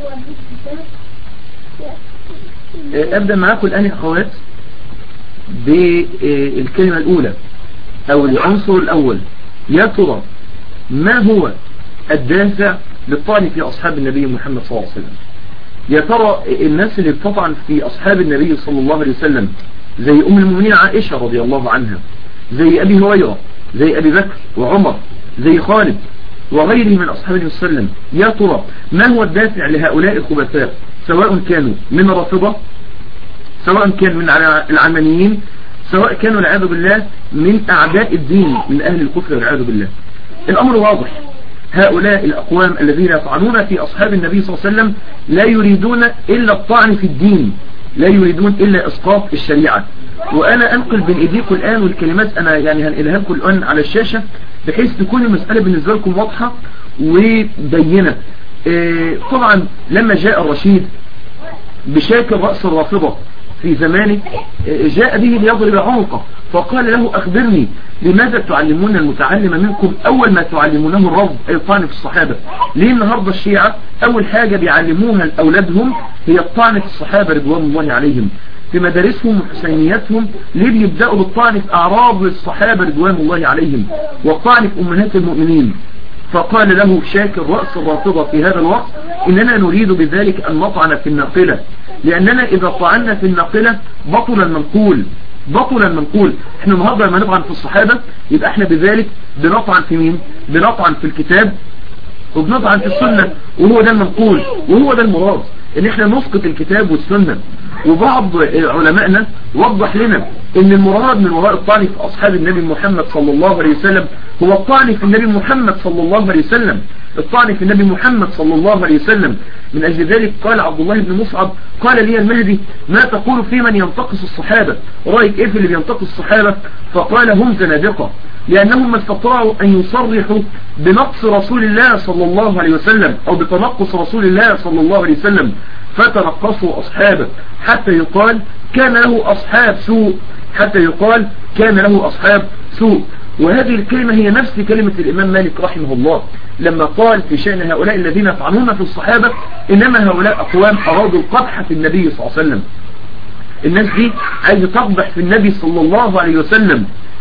أبدأ معاكم الآن يا أخوات بالكلمة الأولى أو العنصر الأول يا ترى ما هو الدافع للطعن في أصحاب النبي محمد صلى الله عليه وسلم يا ترى الناس اللي بتطعن في أصحاب النبي صلى الله عليه وسلم زي أم المؤمنين عائشة رضي الله عنها زي أبي هريرة زي أبي بكر وعمر زي خالد وغيره من أصحاب النبي صلى الله عليه وسلم يا ترى ما هو الدافع لهؤلاء الخبثاء سواء كانوا من الرافضة سواء كان من العلمانيين سواء كانوا والعياذ بالله من أعداء الدين من أهل الكفر والعياذ بالله الأمر واضح هؤلاء الأقوام الذين يطعنون في أصحاب النبي صلى الله عليه وسلم لا يريدون إلا الطعن في الدين لا يريدون إلا إسقاط الشريعة وأنا أنقل بين إيديكم الآن والكلمات أنا يعني هنقلها لكم الآن على الشاشة بحيث تكون المسألة بالنسبة لكم واضحة وبينة إيه طبعا لما جاء الرشيد بشاكل رأس الرافضة في زمانه جاء به ليضرب عنقه فقال له أخبرني لماذا تعلمون المتعلم منكم أول ما تعلمونه الرفض أي الطعن في الصحابة ليه النهاردة الشيعة أول حاجة بيعلموها لأولادهم هي الطعن في الصحابة رضوان الله عليهم في مدارسهم وحسينياتهم ليه بيبدأوا بالطعن في أعراض الصحابة رضوان الله عليهم والطعن في أمهات المؤمنين فقال له شاكر رأس الرافضة في هذا الوقت إننا نريد بذلك أن نطعن في الناقلة لأننا إذا طعنا في الناقلة بطل المنقول بطل المنقول احنا النهاردة لما نطعن في الصحابة يبقى احنا بذلك بنطعن في مين بنطعن في الكتاب وبنطعن في السنة وهو ده المنقول وهو ده المراد ان احنا نسقط الكتاب والسنة وبعض علمائنا وضح لنا ان المراد من وراء الطعن في اصحاب النبي محمد صلى الله عليه وسلم هو الطعن في النبي محمد صلى الله عليه وسلم الطعن في النبي محمد صلى الله عليه وسلم من اجل ذلك قال عبد الله بن مصعب قال لي المهدي ما تقول في من ينتقص الصحابة رأيك ايه في اللي بينتقص الصحابة فقال هم زنادقة لأنهم ما استطاعوا أن يصرحوا بنقص رسول الله صلى الله عليه وسلم أو بتنقص رسول الله صلى الله عليه وسلم فتنقصوا أصحابه حتى يقال كان له أصحاب سوء حتى يقال كان له أصحاب سوء وهذه الكلمة هي نفس كلمة الإمام مالك رحمه الله لما قال في شأن هؤلاء الذين يطعنون في الصحابة إنما هؤلاء أقوام أرادوا القدح في النبي صلى الله عليه وسلم الناس دي عايزة تقبح في النبي صلى الله عليه وسلم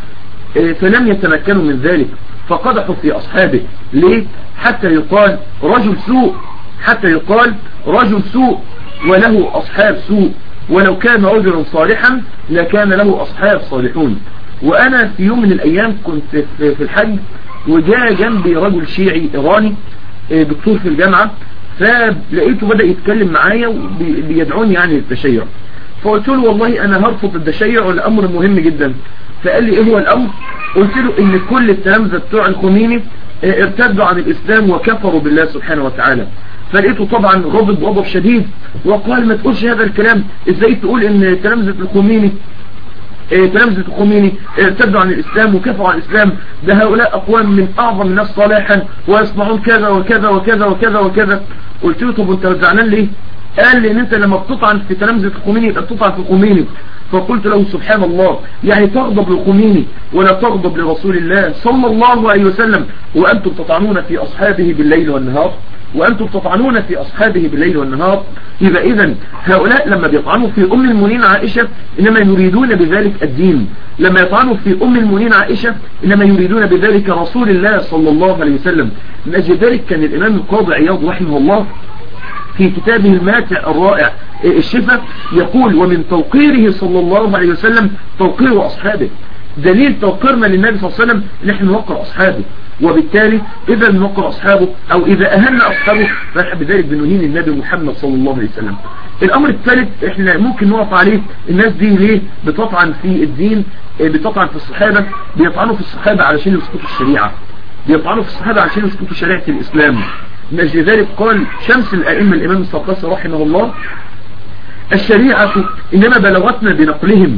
فلم يتمكنوا من ذلك فقدحوا في أصحابه ليه حتى يقال رجل سوء حتى يقال رجل سوء وله أصحاب سوء ولو كان رجلا صالحا لكان له أصحاب صالحون وأنا في يوم من الأيام كنت في الحج وجاء جنبي رجل شيعي إيراني دكتور في الجامعة فلقيته بدأ يتكلم معايا وبيدعوني يعني للتشيع فقلت له والله أنا هرفض التشيع والأمر مهم جدا فقال لي إيه هو الأمر قلت له إن كل التلامذة بتوع الخميني ارتدوا عن الإسلام وكفروا بالله سبحانه وتعالى فلقيته طبعا غضب غضب شديد وقال ما تقولش هذا الكلام ازاي تقول ان تلامذة الخميني تلامذة الخميني ارتدوا عن الإسلام وكفروا عن الإسلام ده هؤلاء أقوام من أعظم الناس صلاحا ويصنعون كذا وكذا وكذا وكذا وكذا قلت له طب انت زعلان ليه قال لي ان انت لما بتطعن في تلامذة الخميني يبقى بتطعن في الخميني فقلت له سبحان الله يعني تغضب للخميني ولا تغضب لرسول الله صلى الله عليه وسلم وأنتم تطعنون في أصحابه بالليل والنهار وأنتم تطعنون في أصحابه بالليل والنهار يبقى إذا هؤلاء لما بيطعنوا في أم المؤمنين عائشة إنما يريدون بذلك الدين لما يطعنوا في أم المؤمنين عائشة إنما يريدون بذلك رسول الله صلى الله عليه وسلم من أجل ذلك كان الإمام القاضي عياض رحمه الله في كتابه الماتع الرائع الشفا يقول ومن توقيره صلى الله عليه وسلم توقير أصحابه دليل توقيرنا للنبي صلى الله عليه وسلم ان احنا نوقر أصحابه وبالتالي إذا نوقر أصحابه أو إذا أهلنا أصحابه فنحن بذلك بنهين النبي محمد صلى الله عليه وسلم الأمر الثالث احنا ممكن نقف عليه الناس دي ليه بتطعن في الدين بتطعن في الصحابة بيطعنوا في الصحابة علشان يسقطوا الشريعة بيطعنوا في الصحابة علشان يسقطوا شريعة الإسلام من أجل ذلك قال شمس الأئمة الإمام السقاس رحمه الله الشريعة إنما بلغتنا بنقلهم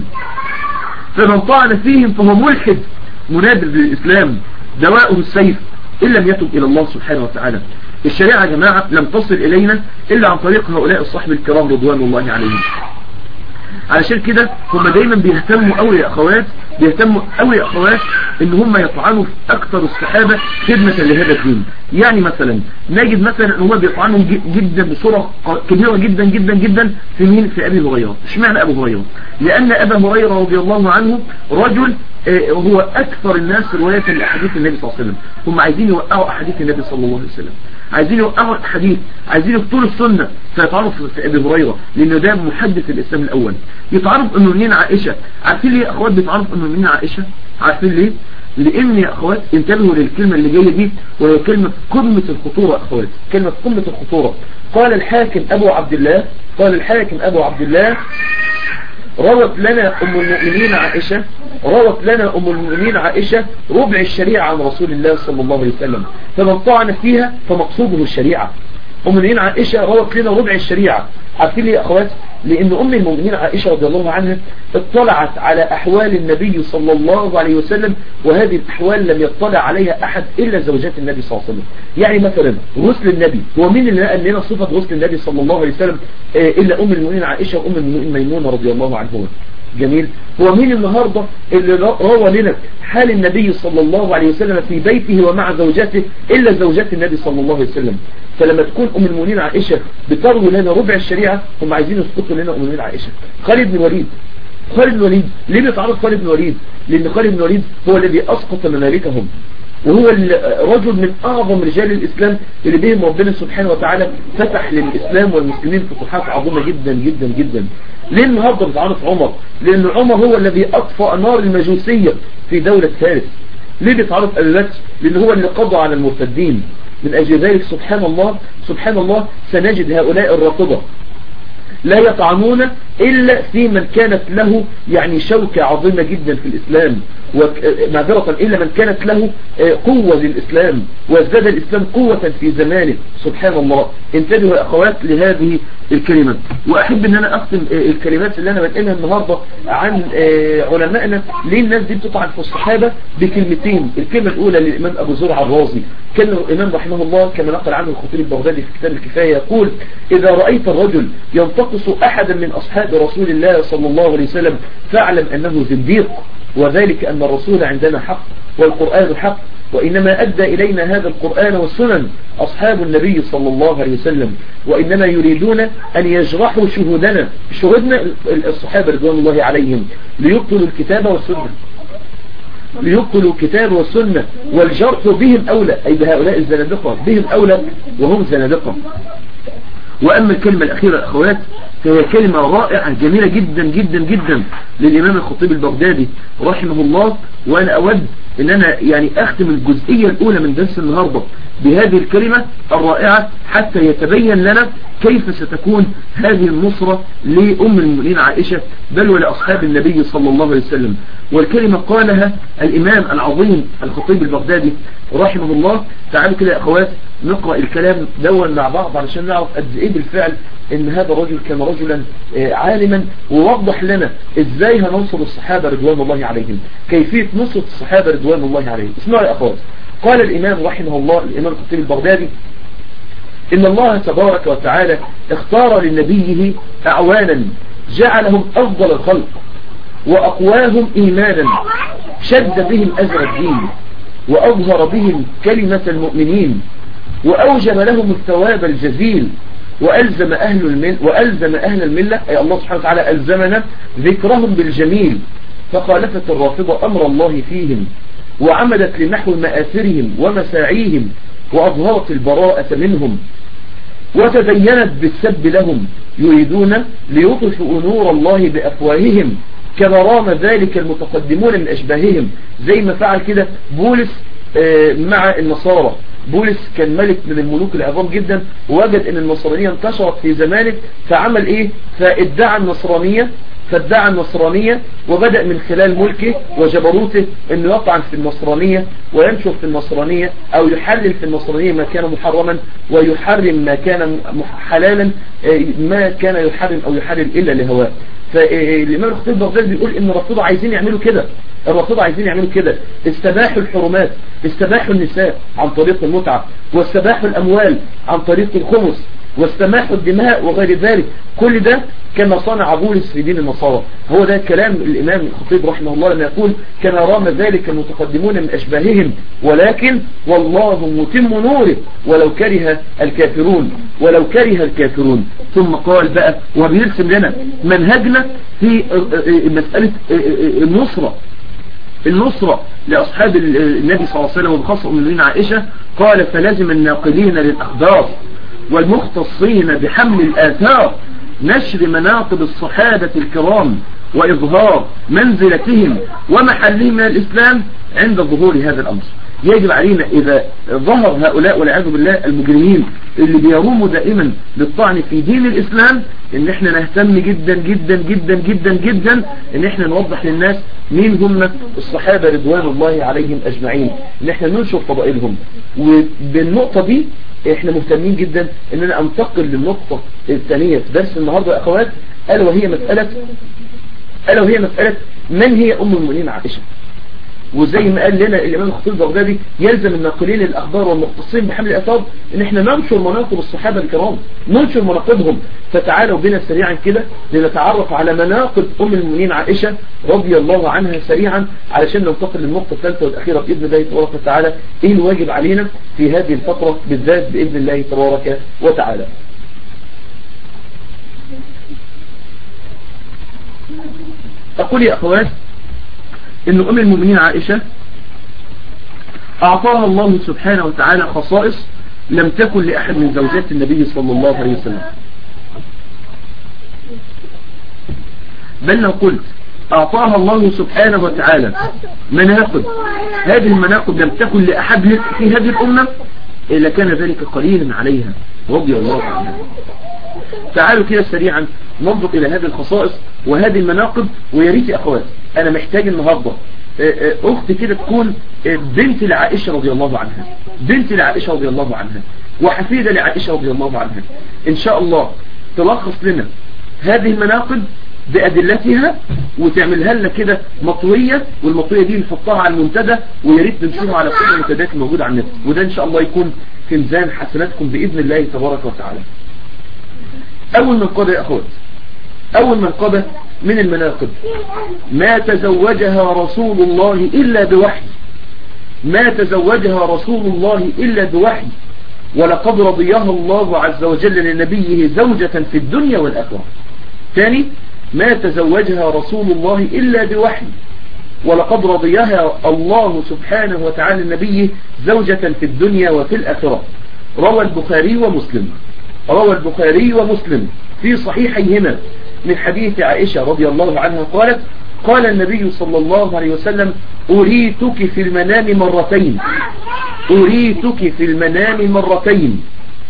فمن طعن فيهم فهو ملحد منادر للإسلام دواءه السيف إن لم يتب إلى الله سبحانه وتعالى الشريعة يا جماعة لم تصل إلينا إلا عن طريق هؤلاء الصحب الكرام رضوان الله عليهم علشان كده هم دايما بيهتموا قوي يا اخوات بيهتموا قوي يا اخوات ان هم يطعنوا في اكثر الصحابة خدمة لهذا الدين يعني مثلا نجد مثلا ان هم بيطعنوا جدا بصورة كبيرة جدا جدا جدا في مين في ابي هريرة اشمعنى ابو هريرة لان ابا هريرة رضي الله عنه رجل هو اكثر الناس رواية لاحاديث النبي صلى الله عليه وسلم هم عايزين يوقعوا احاديث النبي صلى الله عليه وسلم عايزين يوقعوا الحديث عايزين يقتلوا السنة فيتعرف في ابي هريرة لانه ده محدث الاسلام الاول يتعرف انه منين عائشة عارفين ليه يا اخوات بيتعرف انه منين عائشة عارفين ليه لان يا اخوات انتبهوا للكلمة اللي جاية دي وهي كلمة قمة الخطورة يا اخوات كلمة قمة الخطورة قال الحاكم ابو عبد الله قال الحاكم ابو عبد الله روت لنا ام المؤمنين عائشة روت لنا ام المؤمنين عائشة ربع الشريعة عن رسول الله صلى الله عليه وسلم فمن طعن فيها فمقصوده الشريعة ام المؤمنين عائشة روت لنا ربع الشريعة عارفين ليه يا اخوات لان ام المؤمنين عائشة رضي الله عنها اطلعت على احوال النبي صلى الله عليه وسلم وهذه الاحوال لم يطلع عليها احد الا زوجات النبي صلى الله عليه وسلم يعني مثلا غسل النبي هو مين اللي نقل لنا صفة غسل النبي صلى الله عليه وسلم الا ام المؤمنين عائشة وام المؤمنين ميمونة رضي الله عنهما جميل هو مين النهاردة اللي روى لنا حال النبي صلى الله عليه وسلم في بيته ومع زوجاته إلا زوجات النبي صلى الله عليه وسلم فلما تكون أم المؤمنين عائشة بتروي لنا ربع الشريعة هم عايزين يسقطوا لنا أم المؤمنين عائشة خالد بن الوليد خالد بن الوليد ليه بيتعرض خالد بن الوليد لأن خالد بن الوليد هو الذي أسقط ممالكهم وهو رجل من أعظم رجال الإسلام اللي بهم ربنا سبحانه وتعالى فتح للإسلام والمسلمين فتوحات عظيمة جدا جدا جدا ليه النهاردة بتعرف عمر لأن عمر هو الذي أطفأ نار المجوسية في دولة فارس ليه بيتعرف أبي بكر لأن هو اللي قضى على المرتدين من أجل ذلك سبحان الله سبحان الله سنجد هؤلاء الرافضة لا يطعنون إلا في من كانت له يعني شوكة عظيمة جدا في الإسلام ومعذرة إلا من كانت له قوة للإسلام وازداد الإسلام قوة في زمانه سبحان الله انتبهوا يا أخوات لهذه الكلمة وأحب أن أنا أختم الكلمات اللي أنا بنقلها النهاردة عن علمائنا ليه الناس دي بتطعن في الصحابة بكلمتين الكلمة الأولى للإمام أبو زرع الرازي كان الإمام رحمه الله كما نقل عنه الخطيب البغدادي في كتاب الكفاية يقول إذا رأيت الرجل ينتقص أحدا من أصحاب رسول الله صلى الله عليه وسلم فاعلم أنه زنديق وذلك أن الرسول عندنا حق والقرآن حق وإنما أدى إلينا هذا القرآن والسنن أصحاب النبي صلى الله عليه وسلم وإنما يريدون أن يجرحوا شهودنا شهودنا الصحابة رضوان الله عليهم ليبطلوا الكتاب والسنة ليبطلوا الكتاب والسنة والجرح بهم أولى أي بهؤلاء الزنادقة بهم أولى وهم زنادقة وأما الكلمة الأخيرة أخوات فهي كلمة رائعة جميلة جدا جدا جدا للإمام الخطيب البغدادي رحمه الله وأنا أود أن أنا يعني أختم الجزئية الأولى من درس النهاردة بهذه الكلمة الرائعة حتى يتبين لنا كيف ستكون هذه النصرة لأم المؤمنين عائشة بل ولأصحاب النبي صلى الله عليه وسلم والكلمة قالها الإمام العظيم الخطيب البغدادي رحمه الله تعالوا كده يا أخوات نقرأ الكلام دون مع بعض علشان نعرف قد إيه بالفعل ان هذا الرجل كان رجلا عالما ووضح لنا ازاي هننصر الصحابة رضوان الله عليهم كيفية نصرة الصحابة رضوان الله عليهم اسمعوا يا أخوات قال الإمام رحمه الله الإمام الخطيب البغدادي إن الله تبارك وتعالى اختار لنبيه أعوانا جعلهم أفضل الخلق وأقواهم إيمانا شد بهم أزر الدين وأظهر بهم كلمة المؤمنين وأوجب لهم الثواب الجزيل وألزم أهل المل وألزم أهل الملة أي الله سبحانه وتعالى ألزمنا ذكرهم بالجميل فخالفت الرافضة أمر الله فيهم وعمدت لنحو مآثرهم ومساعيهم وأظهرت البراءة منهم وتبينت بالسب لهم يريدون ليطفئوا نور الله بأفواههم كما رام ذلك المتقدمون من أشباههم زي ما فعل كده بولس مع النصارى بولس كان ملك من الملوك العظام جدا ووجد ان النصرانية انتشرت في زمانه فعمل ايه فادعى النصرانية فادعى النصرانية وبدأ من خلال ملكه وجبروته انه يطعن في النصرانية وينشر في النصرانية او يحلل في النصرانية ما كان محرما ويحرم ما كان حلالا ما كان يحرم او يحلل الا لهواه فالإمام الخطيب البغدادي بيقول ان الرافضة عايزين يعملوا كده الرافضة عايزين يعملوا كده استباحوا الحرمات استباحوا النساء عن طريق المتعة واستباحوا الأموال عن طريق الخمس واستماح الدماء وغير ذلك كل ده كما صنع بولس في دين النصارى هو ده كلام الإمام الخطيب رحمه الله لما يقول كما رام ذلك المتقدمون من أشباههم ولكن والله متم نوره ولو كره الكافرون ولو كره الكافرون ثم قال بقى وبيرسم لنا منهجنا في مسألة النصرة النصرة لأصحاب النبي صلى الله عليه وسلم وبخاصة أمين عائشة قال فلازم الناقلين للأخبار والمختصين بحمل الآثار نشر مناقب الصحابة الكرام وإظهار منزلتهم ومحلهم من الإسلام عند ظهور هذا الأمر يجب علينا إذا ظهر هؤلاء والعياذ بالله المجرمين اللي بيروموا دائما للطعن في دين الإسلام ان احنا نهتم جدا جدا جدا جدا جدا ان احنا نوضح للناس مين هم الصحابة رضوان الله عليهم أجمعين ان احنا ننشر فضائلهم وبالنقطة دي احنا مهتمين جدا ان انا انتقل للنقطة الثانية في درس النهاردة يا اخوات الا وهي مسألة الا وهي مسألة من هي ام المؤمنين عائشة وزي ما قال لنا الامام الخطيب البغدادي يلزم الناقلين الاخبار والمختصين بحمل الاثار ان احنا ننشر مناقب الصحابة الكرام ننشر مناقبهم فتعالوا بنا سريعا كده لنتعرف على مناقب ام المؤمنين عائشة رضي الله عنها سريعا علشان ننتقل للنقطة الثالثة والاخيرة باذن الله تبارك وتعالى ايه الواجب علينا في هذه الفترة بالذات باذن الله تبارك وتعالى اقول يا اخوات ان ام المؤمنين عائشة اعطاها الله سبحانه وتعالى خصائص لم تكن لأحد من زوجات النبي صلى الله عليه وسلم بل لو قلت أعطاها الله سبحانه وتعالى مناقب هذه المناقب لم تكن لأحد في هذه الأمة إلا كان ذلك قليلا عليها رضي الله عنها تعالوا كده سريعا ننظر إلى هذه الخصائص وهذه المناقب وياريت يا أخوات أنا محتاج النهاردة أخت كده تكون بنت لعائشة رضي الله عنها بنت لعائشة رضي الله عنها وحفيدة لعائشة رضي الله عنها إن شاء الله تلخص لنا هذه المناقب بأدلتها وتعملها لنا كده مطوية والمطوية دي نحطها على المنتدى وياريت ننشرها على كل المنتدات الموجودة على النت وده إن شاء الله يكون في ميزان حسناتكم بإذن الله تبارك وتعالى أول منقبة يا أخوات أول منقبة من المناقب ما تزوجها رسول الله إلا بوحي ما تزوجها رسول الله إلا بوحي ولقد رضيها الله عز وجل لنبيه زوجة في الدنيا والآخرة ثاني ما تزوجها رسول الله إلا بوحي ولقد رضيها الله سبحانه وتعالى لنبيه زوجة في الدنيا وفي الآخرة روى البخاري ومسلم روى البخاري ومسلم في صحيحيهما من حديث عائشة رضي الله عنها قالت قال النبي صلى الله عليه وسلم أريتك في المنام مرتين أريتك في المنام مرتين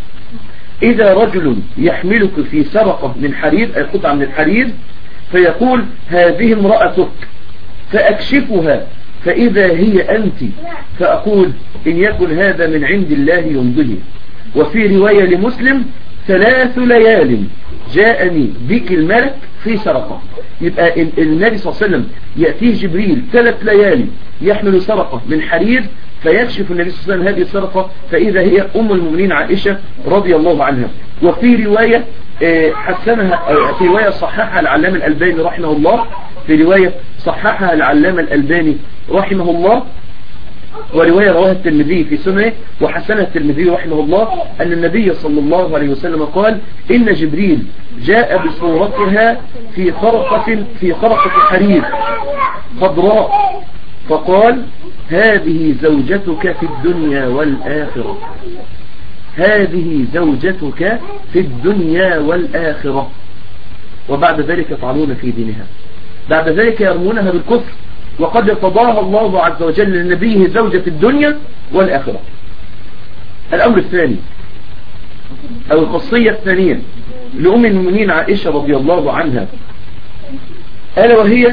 إذا رجل يحملك في سرقة من حرير أي قطعة من الحرير فيقول هذه امرأتك فأكشفها فإذا هي أنت فأقول إن يكن هذا من عند الله يمضيه وفي رواية لمسلم ثلاث ليال جاءني بك الملك في سرقة يبقى النبي صلى الله عليه وسلم يأتيه جبريل ثلاث ليالي يحمل سرقة من حرير فيكشف النبي صلى الله عليه وسلم هذه السرقة فإذا هي أم المؤمنين عائشة رضي الله عنها وفي رواية حسنها في رواية صححها العلامة الألباني رحمه الله في رواية صححها العلامة الألباني رحمه الله ورواية رواها الترمذي في سنة وحسنها الترمذي رحمه الله أن النبي صلى الله عليه وسلم قال إن جبريل جاء بصورتها في خرقة في خرقة حرير خضراء فقال هذه زوجتك في الدنيا والآخرة هذه زوجتك في الدنيا والآخرة وبعد ذلك يطعنون في دينها بعد ذلك يرمونها بالكفر وقد ارتضاها الله عز وجل لنبيه زوجة الدنيا والآخرة الأمر الثاني أو الخاصية الثانية لأم المؤمنين عائشة رضي الله عنها ألا وهي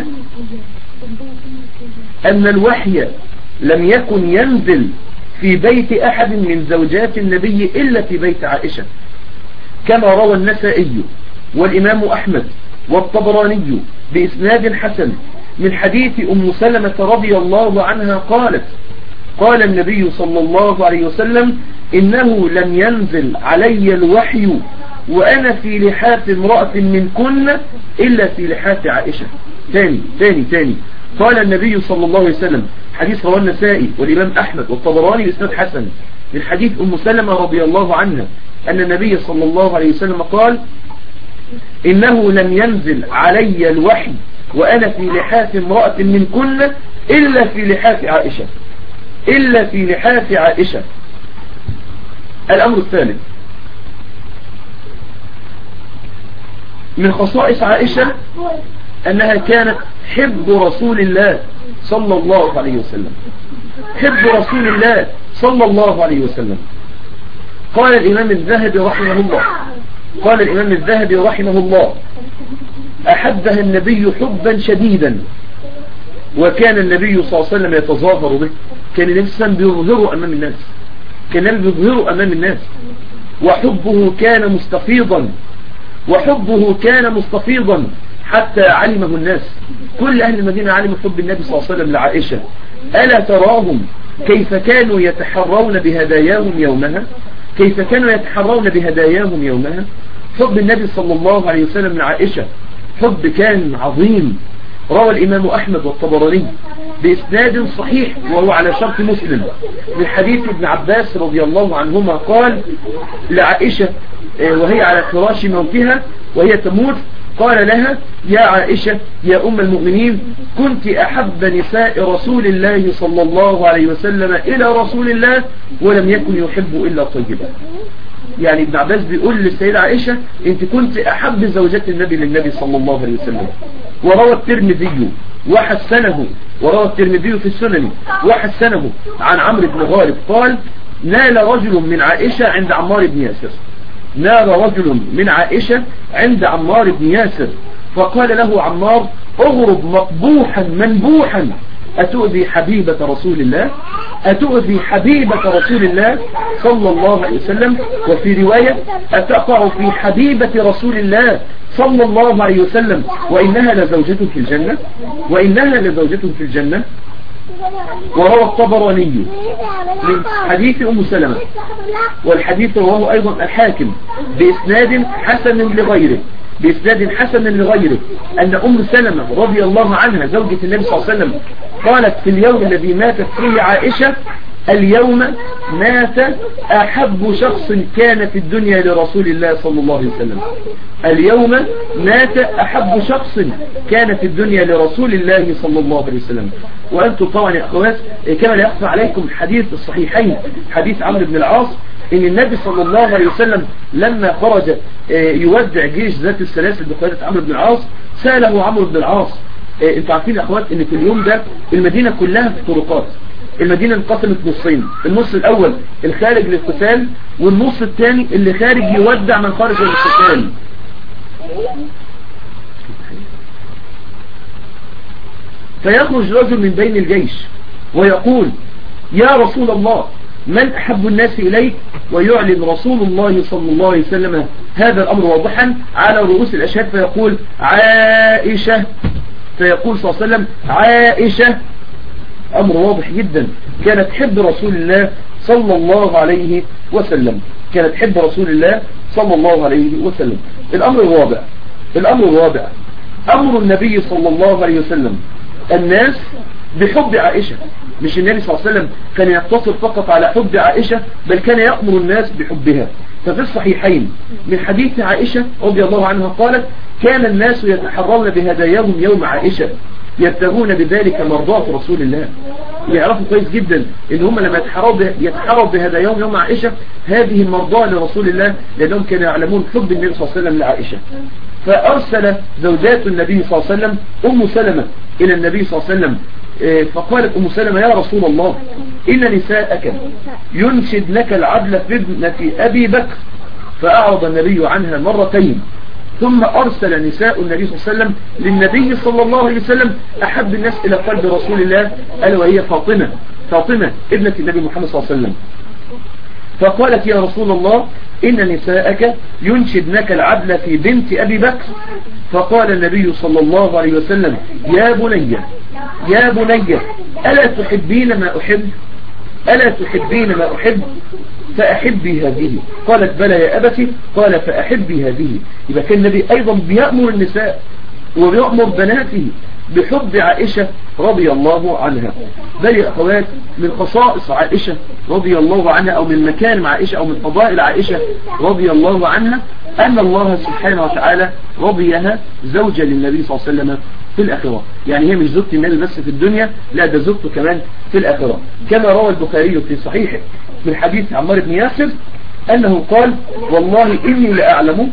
أن الوحي لم يكن ينزل في بيت أحد من زوجات النبي إلا في بيت عائشة كما روى النسائي والإمام أحمد والطبراني بإسناد حسن من حديث أم سلمة رضي الله عنها قالت قال النبي صلى الله عليه وسلم إنه لم ينزل علي الوحي وأنا في لحاف امرأة من كن إلا في لحاف عائشة ثاني ثاني ثاني قال النبي صلى الله عليه وسلم حديث رواه النسائي والإمام أحمد والطبراني بإسناد حسن من حديث أم سلمة رضي الله عنها أن النبي صلى الله عليه وسلم قال إنه لم ينزل علي الوحي وأنا في لحاف امرأة من كن إلا في لحاف عائشة إلا في لحاف عائشة الأمر الثالث من خصائص عائشة أنها كانت حب رسول الله صلى الله عليه وسلم حب رسول الله صلى الله عليه وسلم قال الإمام الذهبي رحمه الله قال الإمام الذهبي رحمه الله أحبها النبي حبا شديدا وكان النبي صلى الله عليه وسلم يتظاهر به كان النبي صلى الله عليه وسلم بيظهره أمام الناس كان النبي بيظهره أمام الناس وحبه كان مستفيضا وحبه كان مستفيضا حتى علمه الناس كل أهل المدينة علموا حب النبي صلى الله عليه وسلم لعائشة ألا تراهم كيف كانوا يتحرون بهداياهم يومها كيف كانوا يتحرون بهداياهم يومها حب النبي صلى الله عليه وسلم لعائشة حب كان عظيم روى الإمام أحمد والطبراني بإسناد صحيح وهو على شرط مسلم من حديث ابن عباس رضي الله عنهما قال لعائشة وهي على فراش موتها وهي تموت قال لها يا عائشة يا أم المؤمنين كنت أحب نساء رسول الله صلى الله عليه وسلم إلى رسول الله ولم يكن يحب إلا طيبا يعني ابن عباس بيقول للسيدة عائشة انت كنت أحب زوجات النبي للنبي صلى الله عليه وسلم وروى الترمذي وحسنه وروى الترمذي في السنن وحسنه عن عمرو بن غالب قال نال رجل من عائشة عند عمار بن ياسر نال رجل من عائشة عند عمار بن ياسر فقال له عمار اغرب مقبوحا منبوحا أتؤذي حبيبة رسول الله أتؤذي حبيبة رسول الله صلى الله عليه وسلم وفي رواية أتقع في حبيبة رسول الله صلى الله عليه وسلم وإنها لزوجة في الجنة وإنها لزوجة في الجنة وروى الطبراني من حديث أم سلمة والحديث رواه أيضا الحاكم بإسناد حسن لغيره بإسناد حسن لغيره أن أم سلمة رضي الله عنها زوجة النبي صلى الله عليه وسلم قالت في اليوم الذي ماتت فيه عائشة اليوم مات أحب شخص كان في الدنيا لرسول الله صلى الله عليه وسلم اليوم مات أحب شخص كان في الدنيا لرسول الله صلى الله عليه وسلم وأنتم طبعا يا أخوات كما لا يخفى عليكم حديث الصحيحين حديث عمرو بن العاص ان النبي صلى الله عليه وسلم لما خرج يودع جيش ذات السلاسل بقيادة عمرو بن العاص سأله عمرو بن العاص انتوا عارفين يا اخوات ان في اليوم ده المدينة كلها في طرقات المدينة انقسمت نصين النص الاول الخارج للقتال والنص الثاني اللي خارج يودع من خارج للقتال فيخرج رجل من بين الجيش ويقول يا رسول الله من أحب الناس إليك ويعلن رسول الله صلى الله عليه وسلم هذا الأمر واضحا على رؤوس الأشهاد فيقول عائشة فيقول صلى الله عليه وسلم عائشة أمر واضح جدا كانت حب رسول الله صلى الله عليه وسلم كانت حب رسول الله صلى الله عليه وسلم الأمر الرابع الأمر الرابع أمر النبي صلى الله عليه وسلم الناس بحب عائشة مش النبي صلى الله عليه وسلم كان يقتصر فقط على حب عائشة بل كان يأمر الناس بحبها ففي الصحيحين من حديث عائشة رضي الله عنها قالت كان الناس يتحرون بهداياهم يوم عائشة يبتغون بذلك مرضاة رسول الله يعرفوا كويس جدا ان هم لما يتحروا بهداياهم يوم عائشة هذه المرضاة لرسول الله لانهم كانوا يعلمون حب النبي صلى الله عليه وسلم لعائشة فأرسل زوجات النبي صلى الله عليه وسلم أم سلمة إلى النبي صلى الله عليه وسلم فقالت أم سلمة يا رسول الله إن نساءك ينشد لك العدل في ابنة أبي بكر فأعرض النبي عنها مرتين ثم أرسل نساء النبي صلى الله عليه وسلم للنبي صلى الله عليه وسلم أحب الناس إلى قلب رسول الله ألا وهي فاطمة فاطمة ابنة النبي محمد صلى الله عليه وسلم فقالت يا رسول الله إن نساءك ينشدنك العدل في بنت أبي بكر فقال النبي صلى الله عليه وسلم يا بني يا بني ألا تحبين ما أحب ألا تحبين ما أحب فأحبي هذه قالت بلى يا أبتي قال فأحبي هذه يبقى كان النبي أيضا بيأمر النساء وبيأمر بناته بحب عائشة رضي الله عنها بل يا أخوات من خصائص عائشة رضي الله عنها أو من مكان عائشة أو من فضائل عائشة رضي الله عنها أن الله سبحانه وتعالى رضيها زوجة للنبي صلى الله عليه وسلم في الآخرة يعني هي مش زوجة النبي بس في الدنيا لا ده زوجته كمان في الآخرة كما روى البخاري في صحيحه من حديث عمار بن ياسر أنه قال والله إني لأعلم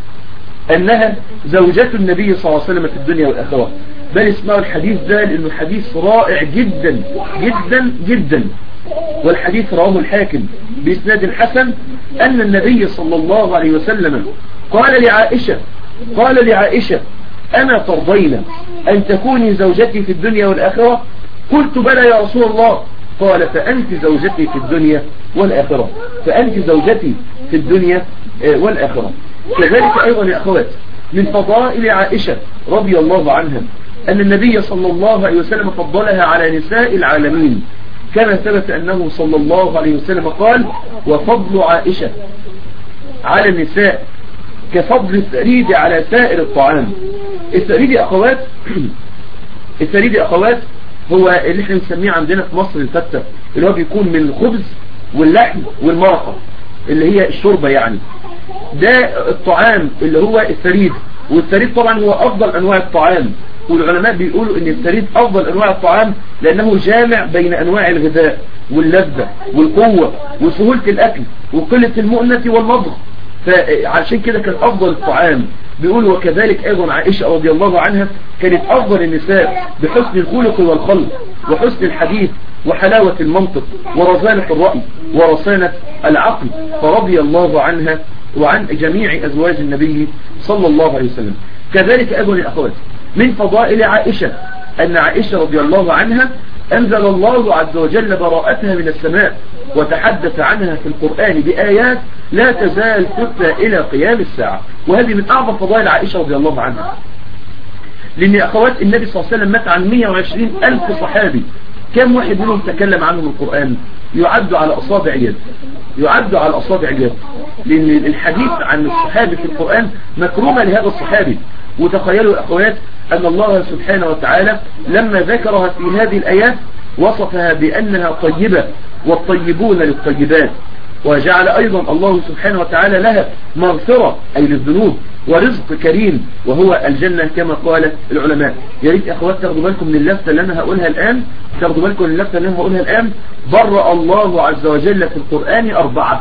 أنها زوجة النبي صلى الله عليه وسلم في الدنيا والآخرة بل اسمعوا الحديث ده لأنه حديث رائع جدا جدا جدا والحديث رواه الحاكم بإسناد حسن أن النبي صلى الله عليه وسلم قال لعائشة قال لعائشة أنا ترضين أن تكوني زوجتي في الدنيا والآخرة قلت بلى يا رسول الله قال فأنت زوجتي في الدنيا والآخرة فأنت زوجتي في الدنيا والآخرة كذلك أيضا يا أخوات من فضائل عائشة رضي الله عنها أن النبي صلى الله عليه وسلم فضلها على نساء العالمين كما ثبت أنه صلى الله عليه وسلم قال وفضل عائشة على النساء كفضل الثريد على سائر الطعام الثريد يا أخوات الثريد يا أخوات هو اللي احنا نسميه عندنا في مصر الفتة اللي هو بيكون من الخبز واللحم والمرقة اللي هي الشوربة يعني ده الطعام اللي هو الثريد والثريد طبعا هو أفضل أنواع الطعام والعلماء بيقولوا ان الثريد افضل انواع الطعام لانه جامع بين انواع الغذاء واللذة والقوة وسهولة الاكل وقلة المؤنة والمضغ فعشان كده كان افضل الطعام بيقول وكذلك ايضا عائشة رضي الله عنها كانت افضل النساء بحسن الخلق والخلق وحسن الحديث وحلاوة المنطق ورزانة الرأي ورصانة العقل فرضي الله عنها وعن جميع ازواج النبي صلى الله عليه وسلم كذلك ايضا يا اخواتي من فضائل عائشة أن عائشة رضي الله عنها أنزل الله عز وجل براءتها من السماء وتحدث عنها في القرآن بآيات لا تزال تتلى إلى قيام الساعة وهذه من أعظم فضائل عائشة رضي الله عنها لأن أخوات النبي صلى الله عليه وسلم مات عن 120 ألف صحابي كم واحد منهم تكلم عنهم القرآن يعد على أصابع اليد يعد على أصابع اليد لأن الحديث عن الصحابي في القرآن مكرومة لهذا الصحابي وتخيلوا يا أخوات أن الله سبحانه وتعالى لما ذكرها في هذه الآيات وصفها بأنها طيبة والطيبون للطيبات وجعل أيضا الله سبحانه وتعالى لها مغفرة أي للذنوب ورزق كريم وهو الجنة كما قال العلماء يا ريت أخوات تاخدوا بالكم من اللفتة اللي أنا هقولها الآن تاخدوا بالكم من اللفتة اللي أنا هقولها الآن برأ الله عز وجل في القرآن أربعة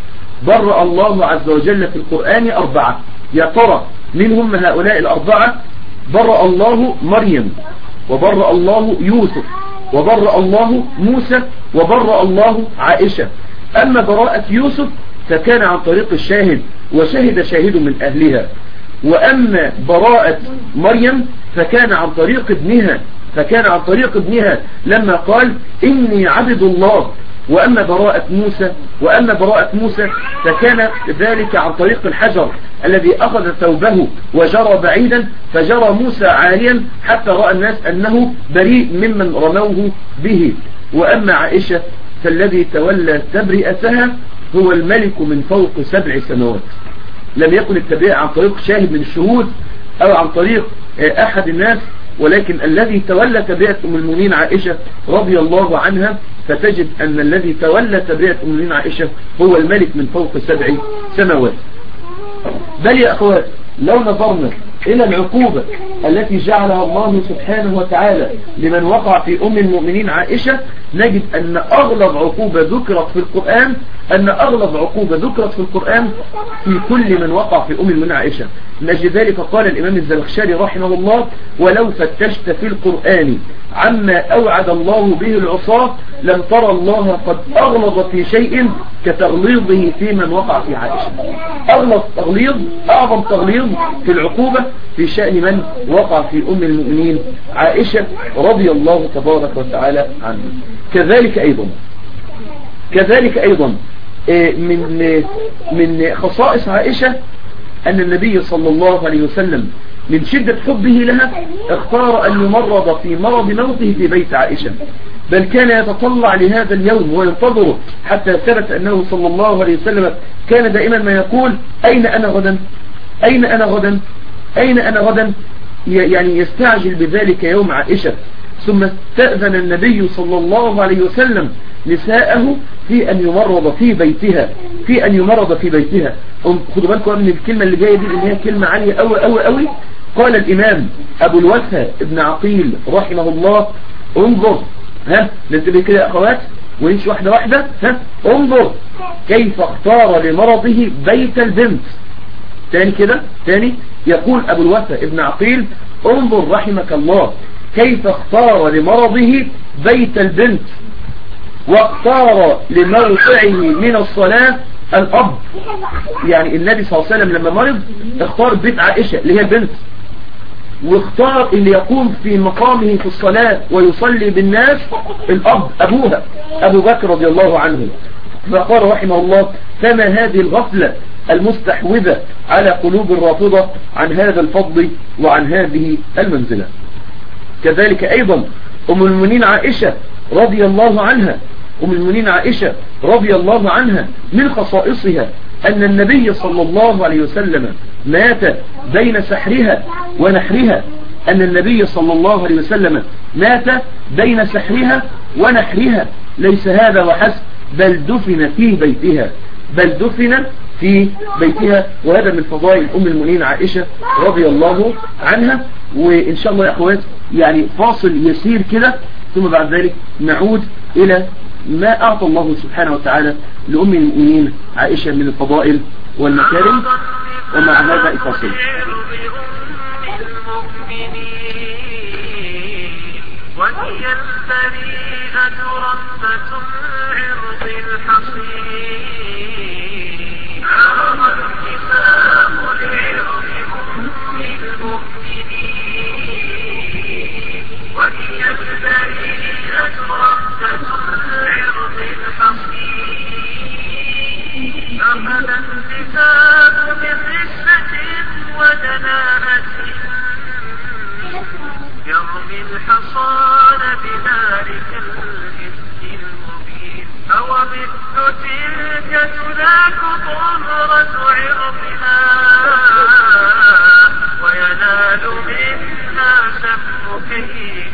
برأ الله عز وجل في القرآن أربعة يا ترى من هم هؤلاء الأربعة برأ الله مريم وبرأ الله يوسف وبرأ الله موسى وبرأ الله عائشة أما براءة يوسف فكان عن طريق الشاهد وشهد شاهد من أهلها وأما براءة مريم فكان عن طريق ابنها فكان عن طريق ابنها لما قال إني عبد الله وأما براءة موسى وأما براءة موسى فكان ذلك عن طريق الحجر الذي أخذ ثوبه وجرى بعيدا فجرى موسى عاليا حتى رأى الناس أنه بريء ممن رموه به وأما عائشة فالذي تولى تبرئتها هو الملك من فوق سبع سماوات لم يكن التبرئة عن طريق شاهد من الشهود أو عن طريق أحد الناس ولكن الذي تولى تبرئة أم المؤمنين عائشة رضي الله عنها فتجد أن الذي تولى تبرئة أم المؤمنين عائشة هو الملك من فوق سبع سماوات بل يا أخوات لو نظرنا إلى العقوبة التي جعلها الله سبحانه وتعالى لمن وقع في أم المؤمنين عائشة نجد أن أغلب عقوبة ذكرت في القرآن أن أغلب عقوبة ذكرت في القرآن في كل من وقع في أم المؤمنين عائشة نجد ذلك قال الإمام الزلخشري رحمه الله ولو فتشت في القرآن عما أوعد الله به العصاة لم ترى الله قد أغلظ في شيء كتغليظه في من وقع في عائشة أغلظ تغليظ أعظم تغليظ في العقوبة في شأن من وقع في أم المؤمنين عائشة رضي الله تبارك وتعالى عنه كذلك أيضا كذلك أيضا من من خصائص عائشة أن النبي صلى الله عليه وسلم من شدة حبه لها اختار أن يمرض في مرض موته في بيت عائشة بل كان يتطلع لهذا اليوم وينتظره حتى ثبت أنه صلى الله عليه وسلم كان دائما ما يقول أين أنا غدا أين أنا غدا أين أنا غدا يعني يستعجل بذلك يوم عائشة ثم استأذن النبي صلى الله عليه وسلم نساءه في أن يمرض في بيتها في أن يمرض في بيتها خدوا بالكم من الكلمة اللي جاية دي إن هي كلمة عالية أوي أوي أوي قال الإمام أبو الوفا ابن عقيل رحمه الله انظر ها ننتبه كده يا أخوات ونمشي واحدة واحدة ها انظر كيف اختار لمرضه بيت البنت تاني كده تاني يقول أبو الوفا ابن عقيل انظر رحمك الله كيف اختار لمرضه بيت البنت واختار لموقعه من الصلاة الأب يعني النبي صلى الله عليه وسلم لما مرض اختار بيت عائشة اللي هي البنت واختار اللي يقوم في مقامه في الصلاة ويصلي بالناس الأب أبوها أبو بكر رضي الله عنه فقال رحمه الله فما هذه الغفلة المستحوذة على قلوب الرافضة عن هذا الفضل وعن هذه المنزلة كذلك أيضا أم المؤمنين عائشة رضي الله عنها أم المؤمنين عائشة رضي الله عنها من خصائصها أن النبي صلى الله عليه وسلم مات بين سحرها ونحرها أن النبي صلى الله عليه وسلم مات بين سحرها ونحرها ليس هذا وحسب بل دفن في بيتها بل دفن في بيتها وهذا من فضائل أم المؤمنين عائشة رضي الله عنها وإن شاء الله يا أخوات يعني فاصل يسير كده ثم بعد ذلك نعود إلى ما أعطى الله سبحانه وتعالى لأم المؤمنين عائشة من الفضائل والمكارم ومع هذا الفاصل وهي البريئة ربة العرض الحصين عرض الكتاب لعرض أم المؤمنين وهي البريئة ربة العرض الحصين أخذ الكتاب بقصة ودناءة يرمي الحصان بذلك الإفك المبين أومثل تلك تلاك ضرة عرضنا وينال منا سفك كيد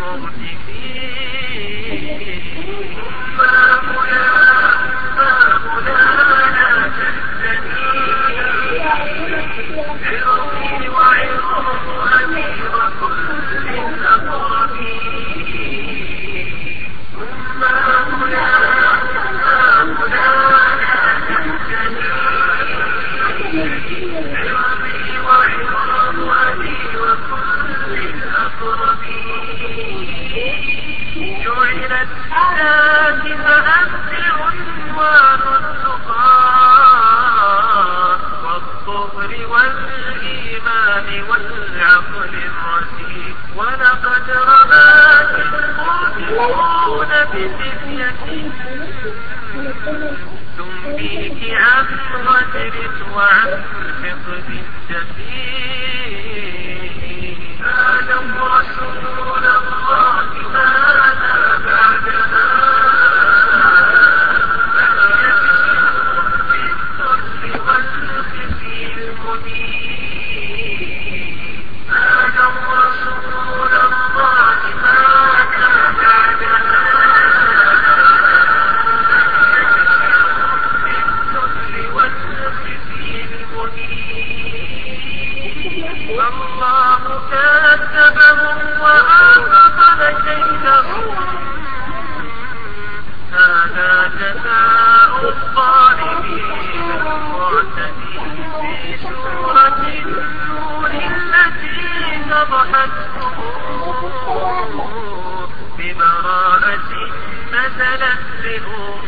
المرتفين ما هنا ما هنا لا تهتدي عرضي وعرض أمير كل الأقربين ثم هنا ما هنا لا تهتدي عرضي وعرض أمير كل الأقربين جعلت ذات فأبدع عنوان التقى والطهر والإيمان والعقل الرزيق ولقد رماك المرجعون بفتية تنبيك عن غدر وعن فقد الدفين آدم رسول الله ماذا بعدها بالذل والخزي المبين آدم رسول الله ماذا بعدها بالذل والخزي المبين الله كذبهم وأبطل كيدهم هذا جزاء الظالمين المعتدين في سورة النور التي فضحتهم ببراءة نزلت لأم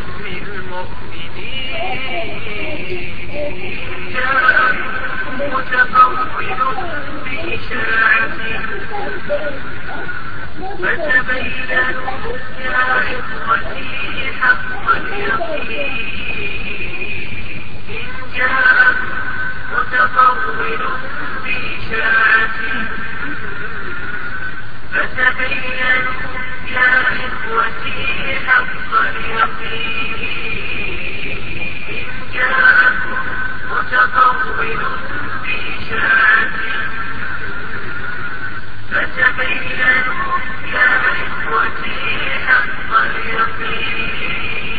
المؤمنين جاء متفضل بإشاعته فتبينوا يا إخوتي حق اليقين إن جاء متفضل بإشاعته فتبينوا يا إخوتي حق اليقين إن جاءكم متطول في شاة فتبينوا يا إخوتي حق اليقين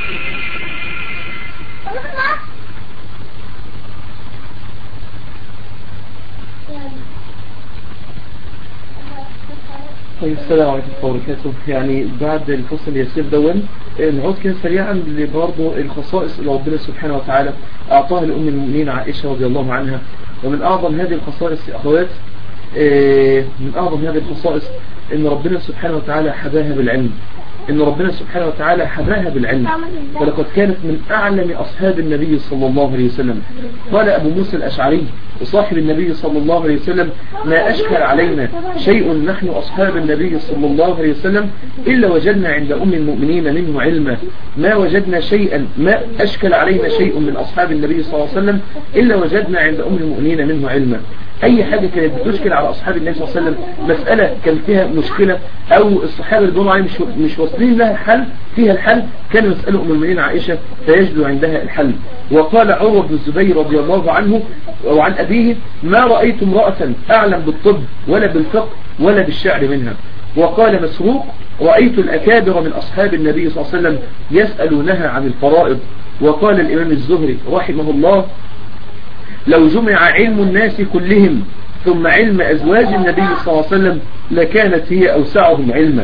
طيب السلام عليكم ورحمة الله وبركاته يعني بعد الفصل اليسير دون نعود كده سريعا لبرضه الخصائص اللي ربنا سبحانه وتعالى أعطاها لأم المؤمنين عائشة رضي الله عنها ومن أعظم هذه الخصائص يا أخوات آه، من أعظم هذه الخصائص إن ربنا سبحانه وتعالى حباها بالعلم إن ربنا سبحانه وتعالى حباها بالعلم ولقد كانت من أعلم أصحاب النبي صلى الله عليه وسلم قال أبو موسى الأشعري وصاحب النبي صلى الله عليه وسلم ما أشكل علينا شيء نحن أصحاب النبي صلى الله عليه وسلم إلا وجدنا عند أم المؤمنين منه علما ما وجدنا شيئا ما أشكل علينا شيء من أصحاب النبي صلى الله عليه وسلم إلا وجدنا عند أم المؤمنين منه علما أي حاجة كانت بتشكل على أصحاب النبي صلى الله عليه وسلم مسألة كان فيها مشكلة أو الصحابة اللي عليه مش, مش واصلين لها الحل فيها الحل كان يسأل أم المؤمنين عائشة فيجد عندها الحل وقال عروة بن الزبير رضي الله عنه وعن أبيه ما رأيت امرأة أعلم بالطب ولا بالفقه ولا بالشعر منها وقال مسروق رأيت الأكابر من أصحاب النبي صلى الله عليه وسلم يسألونها عن الفرائض وقال الإمام الزهري رحمه الله لو جمع علم الناس كلهم ثم علم أزواج النبي صلى الله عليه وسلم لكانت هي أوسعهم علما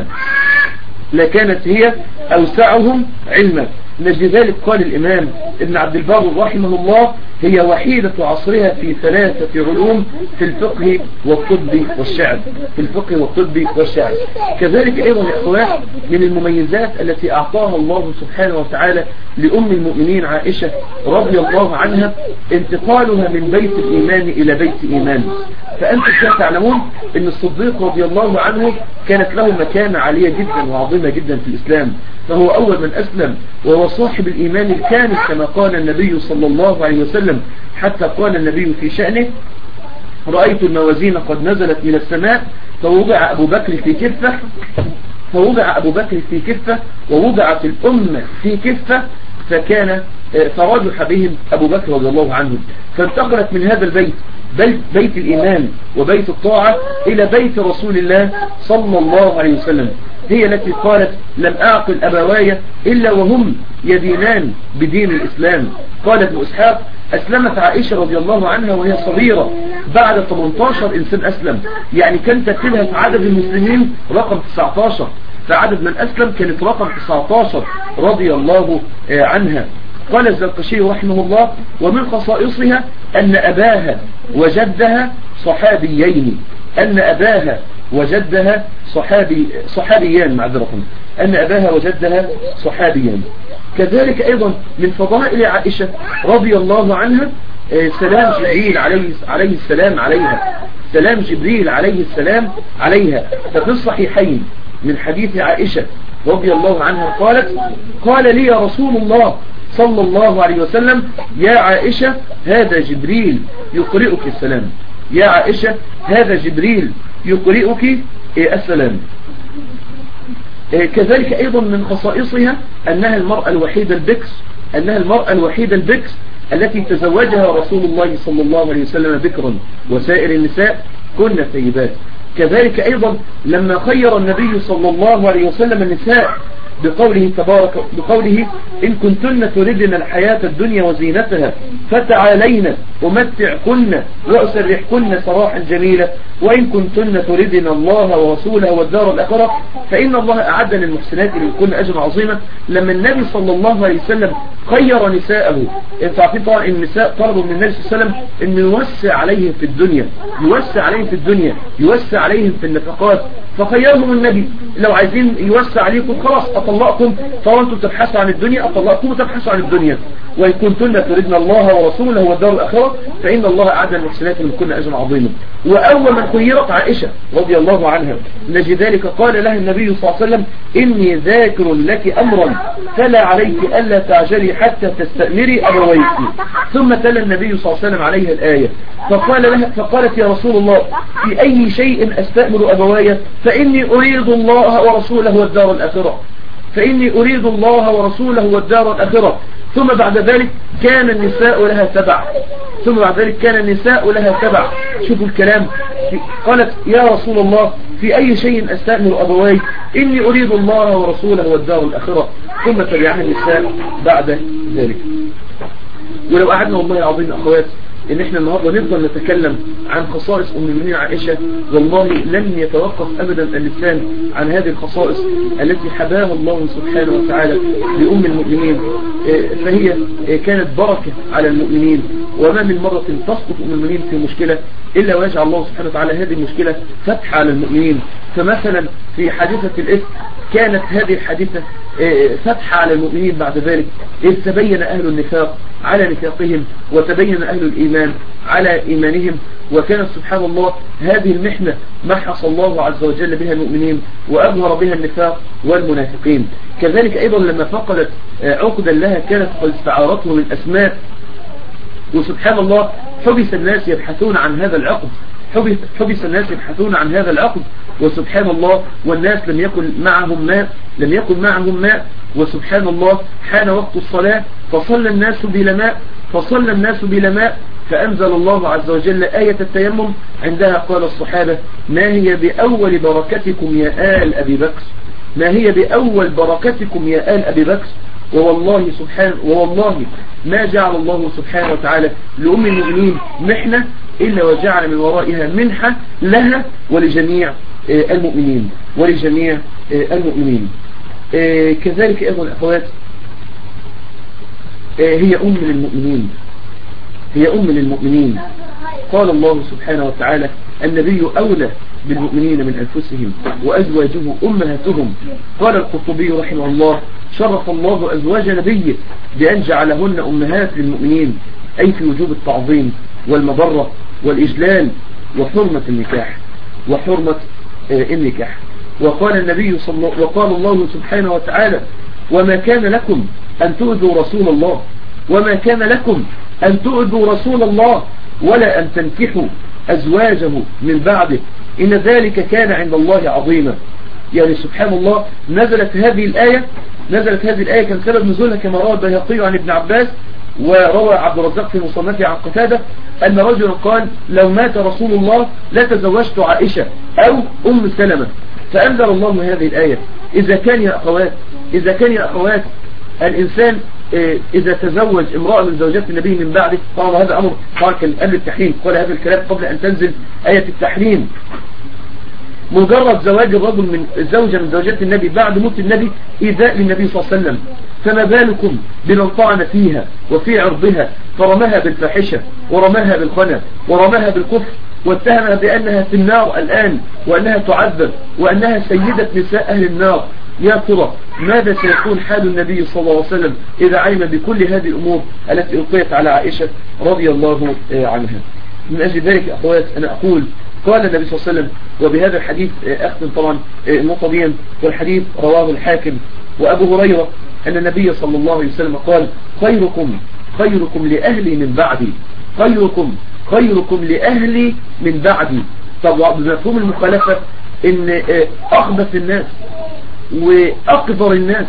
لكانت هي أوسعهم علما نجد ذلك قال الإمام ابن عبد البر رحمه الله هي وحيدة عصرها في ثلاثة علوم في الفقه والطب والشعر في الفقه والطب والشعر كذلك أيضا يا أخوات من المميزات التي أعطاها الله سبحانه وتعالى لأم المؤمنين عائشة رضي الله عنها انتقالها من بيت الإيمان إلى بيت إيمان فأنتم تعلمون أن الصديق رضي الله عنه كانت له مكانة عالية جدا وعظيمة جدا في الإسلام فهو أول من أسلم وهو صاحب الإيمان الكامل كما قال النبي صلى الله عليه وسلم حتى قال النبي في شأنه رأيت الموازين قد نزلت من السماء فوضع أبو بكر في كفة فوضع أبو بكر في كفة ووضعت الأمة في كفة فكان فرجح بهم أبو بكر رضي الله عنه فانتقلت من هذا البيت بيت الإيمان وبيت الطاعة إلى بيت رسول الله صلى الله عليه وسلم هي التي قالت لم أعقل أبواي إلا وهم يدينان بدين الإسلام قال ابن إسحاق أسلمت عائشة رضي الله عنها وهي صغيرة بعد 18 إنسان أسلم يعني كان ترتيبها في عدد المسلمين رقم 19 فعدد من أسلم كانت رقم 19 رضي الله عنها قال الزرقشي رحمه الله ومن خصائصها أن أباها وجدها صحابيين أن أباها وجدها صحابي صحابيان معذرة أن أباها وجدها صحابيان كذلك أيضا من فضائل عائشة رضي الله عنها سلام جبريل عليه, عليه السلام عليها سلام جبريل عليه السلام عليها ففي الصحيحين من حديث عائشة رضي الله عنها قالت قال لي يا رسول الله صلى الله عليه وسلم يا عائشة هذا جبريل يقرئك السلام يا عائشة هذا جبريل يقرئك السلام كذلك أيضا من خصائصها أنها المرأة الوحيدة البكس أنها المرأة الوحيدة البكس التي تزوجها رسول الله صلى الله عليه وسلم بكرا وسائر النساء كن ثيبات كذلك أيضا لما خير النبي صلى الله عليه وسلم النساء بقوله تبارك بقوله إن كنتن تردن الحياة الدنيا وزينتها فتعالين أمتعكن وأسرحكن سراحا جميلا وإن كنتن تردن الله ورسوله والدار الآخرة فإن الله أعد للمحسنات لكل أجر عظيمة لما النبي صلى الله عليه وسلم خير نساءه انت عارفين طبعا النساء طلبوا من النبي صلى الله عليه وسلم أن يوسع عليهم في الدنيا يوسع عليهم في الدنيا يوسع عليهم في النفقات فخيرهم النبي لو عايزين يوسع عليكم خلاص أطلقكم طالما انتم تبحثوا عن الدنيا أطلقكم وتبحثوا عن الدنيا وإن كنتن تردن الله ورسوله والدار الآخرة فإن الله أعد المحسنات من كن أجر عظيما وأول من خيرت عائشة رضي الله عنها نجد ذلك قال لها النبي صلى الله عليه وسلم إني ذاكر لك أمرا فلا عليك ألا تعجلي حتى تستأمري أبويك ثم تلا النبي صلى الله عليه وسلم عليها الآية فقال لها فقالت يا رسول الله في أي شيء أستأمر أبواي فإني أريد الله ورسوله والدار الآخرة فإني أريد الله ورسوله والدار الآخرة ثم بعد ذلك كان النساء لها تبع ثم بعد ذلك كان النساء لها تبع شوفوا الكلام قالت يا رسول الله في أي شيء أستأمر أبواي إني أريد الله ورسوله والدار الآخرة ثم تبعها النساء بعد ذلك ولو قعدنا والله العظيم أخوات ان احنا النهاردة نفضل نتكلم عن خصائص ام المؤمنين عائشة والله لن يتوقف ابدا اللسان عن هذه الخصائص التي حباها الله سبحانه وتعالى لأم المؤمنين فهي كانت بركة على المؤمنين وما من مرة تسقط أم المؤمنين في مشكلة إلا ويجعل الله سبحانه وتعالى هذه المشكلة فتح على المؤمنين فمثلا في حادثة الإفك كانت هذه الحادثة فتح على المؤمنين بعد ذلك إذ تبين أهل النفاق على نفاقهم وتبين أهل الإيمان على إيمانهم وكانت سبحان الله هذه المحنة محص الله عز وجل بها المؤمنين وأظهر بها النفاق والمنافقين كذلك أيضا لما فقدت عقدا لها كانت قد استعارته من أسماء وسبحان الله حبس الناس يبحثون عن هذا العقد حبس الناس يبحثون عن هذا العقد وسبحان الله والناس لم يكن معهم ماء لم يكن معهم ماء وسبحان الله حان وقت الصلاة فصلى الناس بلا ماء فصلى الناس بلا ماء فأنزل الله عز وجل آية التيمم عندها قال الصحابة ما هي بأول بركتكم يا آل أبي بكر ما هي بأول بركتكم يا آل أبي بكر ووالله سبحانه ووالله ما جعل الله سبحانه وتعالى لأم المؤمنين محنة إلا وجعل من ورائها منحة لها ولجميع المؤمنين ولجميع المؤمنين كذلك أيضا الأخوات هي أم للمؤمنين هي أم للمؤمنين قال الله سبحانه وتعالى النبي أولى بالمؤمنين من أنفسهم وأزواجه أمهاتهم قال القطبي رحمه الله شرف الله أزواج نبيه بأن جعلهن أمهات للمؤمنين أي في وجوب التعظيم والمضرة والإجلال وحرمة النكاح وحرمة النكاح وقال النبي صلى الله وقال الله سبحانه وتعالى وما كان لكم أن تؤذوا رسول الله وما كان لكم أن تؤذوا رسول الله ولا أن تنكحوا أزواجه من بعده إن ذلك كان عند الله عظيما يعني سبحان الله نزلت هذه الآية نزلت هذه الآية كان سبب نزولها كما روى البيهقي عن ابن عباس وروى عبد الرزاق في مصنفه عن قتادة أن رجلا قال لو مات رسول الله لتزوجت عائشة أو أم سلمة فأنزل الله هذه الآية إذا كان يا أخوات إذا كان يا أخوات الإنسان إذا تزوج امرأة من زوجات النبي من بعده طبعا هذا أمر طبعا كان قبل التحريم قال هذا الكلام قبل أن تنزل آية التحريم مجرد زواج الرجل من زوجة من زوجات النبي بعد موت النبي إيذاء للنبي صلى الله عليه وسلم فما بالكم بمن طعن فيها وفي عرضها فرماها بالفاحشة ورماها بالخنى ورماها بالكفر واتهمها بأنها في النار الآن وأنها تعذب وأنها سيدة نساء أهل النار يا ترى ماذا سيكون حال النبي صلى الله عليه وسلم إذا علم بكل هذه الأمور التي ألقيت على عائشة رضي الله عنها من أجل ذلك أخوات أنا أقول قال النبي صلى الله عليه وسلم وبهذا الحديث أختم طبعا النقطة والحديث رواه الحاكم وأبو هريرة أن النبي صلى الله عليه وسلم قال خيركم خيركم لأهلي من بعدي خيركم خيركم لأهلي من بعدي طبعا بمفهوم المخالفة ان أخبث الناس وأقدر الناس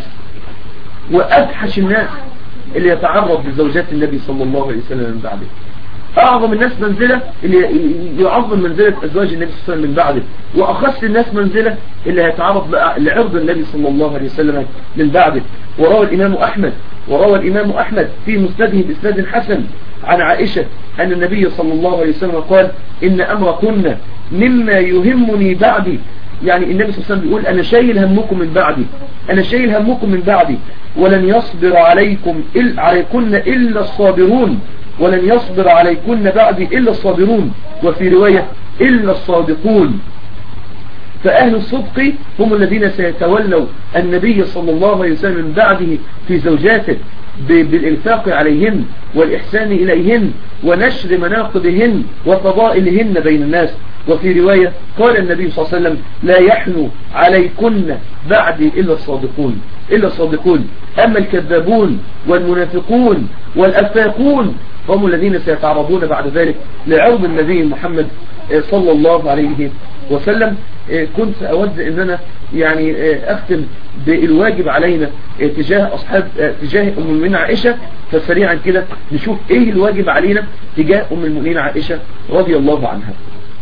وأفحش الناس اللي يتعرض لزوجات النبي صلى الله عليه وسلم من بعده أعظم الناس منزلة اللي يعظم منزلة أزواج النبي صلى الله عليه وسلم من بعده وأخص الناس منزلة اللي هيتعرض لعرض النبي صلى الله عليه وسلم من بعده وروى الإمام أحمد وروى الإمام أحمد في مسنده بإسناد حسن عن عائشة أن النبي صلى الله عليه وسلم قال إن أمركن مما يهمني بعدي يعني النبي صلى الله عليه وسلم بيقول أنا شايل همكم من بعدي أنا شايل همكم من بعدي ولن يصبر عليكم إل عليكن إلا الصابرون ولن يصبر عليكن بعدي إلا الصابرون وفي رواية إلا الصادقون فأهل الصدق هم الذين سيتولوا النبي صلى الله عليه وسلم من بعده في زوجاته ب- بالإنفاق عليهن والإحسان إليهن ونشر مناقبهن وفضائلهن بين الناس وفي رواية قال النبي صلى الله عليه وسلم لا يحنو عليكن بعدي إلا الصادقون إلا الصادقون أما الكذابون والمنافقون والأفاقون هم الذين سيتعرضون بعد ذلك لعرض النبي محمد آه، صلى الله عليه وسلم آه، كنت أود أن أنا يعني آه، أختم بالواجب علينا آه، تجاه أصحاب آه، تجاه أم المؤمنين عائشة فسريعا كده نشوف إيه الواجب علينا تجاه أم المؤمنين عائشة رضي الله عنها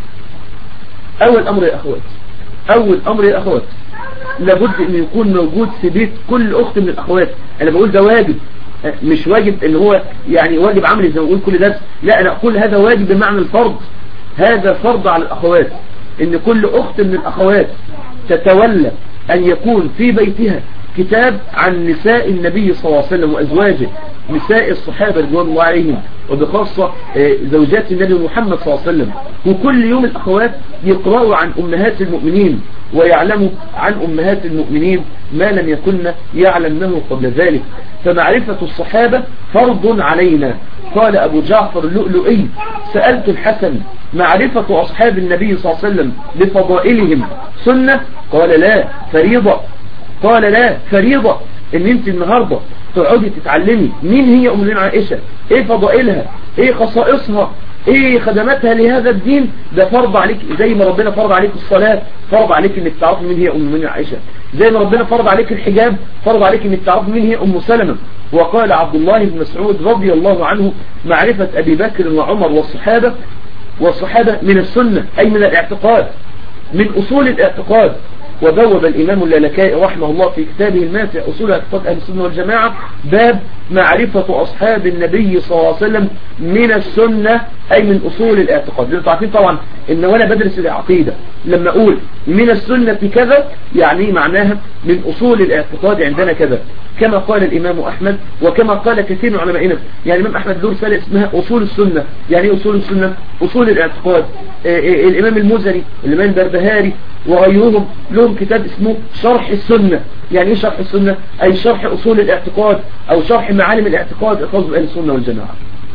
أول أمر يا أخوات أول أمر يا أخوات لابد أن يكون موجود في بيت كل أخت من الأخوات أنا بقول ده واجب آه، مش واجب ان هو يعني واجب عملي زي ما بقول كل درس لا انا اقول هذا واجب بمعنى الفرض هذا فرض على الاخوات ان كل اخت من الاخوات تتولى ان يكون في بيتها كتاب عن نساء النبي صلى الله عليه وسلم وازواجه نساء الصحابة رضوان الله عليهم وبخاصة آه، زوجات النبي محمد صلى الله عليه وسلم وكل يوم الاخوات يقرأوا عن امهات المؤمنين ويعلموا عن امهات المؤمنين ما لم يكن يعلمنه قبل ذلك فمعرفة الصحابة فرض علينا قال أبو جعفر اللؤلؤي سألت الحسن معرفة أصحاب النبي صلى الله عليه وسلم بفضائلهم سنة قال لا فريضة قال لا فريضة ان انت النهاردة تقعدي تتعلمي مين هي أمنا عائشة ايه فضائلها ايه خصائصها ايه خدماتها لهذا الدين ده فرض عليك زي ما ربنا فرض عليك الصلاة فرض عليك انك تعرفي مين هي ام المؤمنين عائشة زي ما ربنا فرض عليك الحجاب فرض عليك انك تعرفي مين هي ام سلمة وقال عبد الله بن مسعود رضي الله عنه معرفة ابي بكر وعمر والصحابة والصحابة من السنة اي من الاعتقاد من اصول الاعتقاد وبوب الإمام اللالكائي رحمه الله في كتابه الماتع أصول اعتقاد أهل السنة والجماعة باب معرفة أصحاب النبي صلى الله عليه وسلم من السنة أي من أصول الاعتقاد لأنه تعرفين طبعا إن وأنا بدرس العقيدة لما أقول من السنة كذا يعني معناها من أصول الاعتقاد عندنا كذا كما قال الإمام أحمد وكما قال كثير من علمائنا يعني الإمام أحمد له رسالة اسمها أصول السنة يعني إيه أصول السنة أصول الاعتقاد آه، آه، الإمام المزني الإمام البربهاري وغيرهم لهم كتاب اسمه شرح السنة يعني ايه شرح السنة اي شرح اصول الاعتقاد او شرح معالم الاعتقاد الخاص باهل السنة والجماعة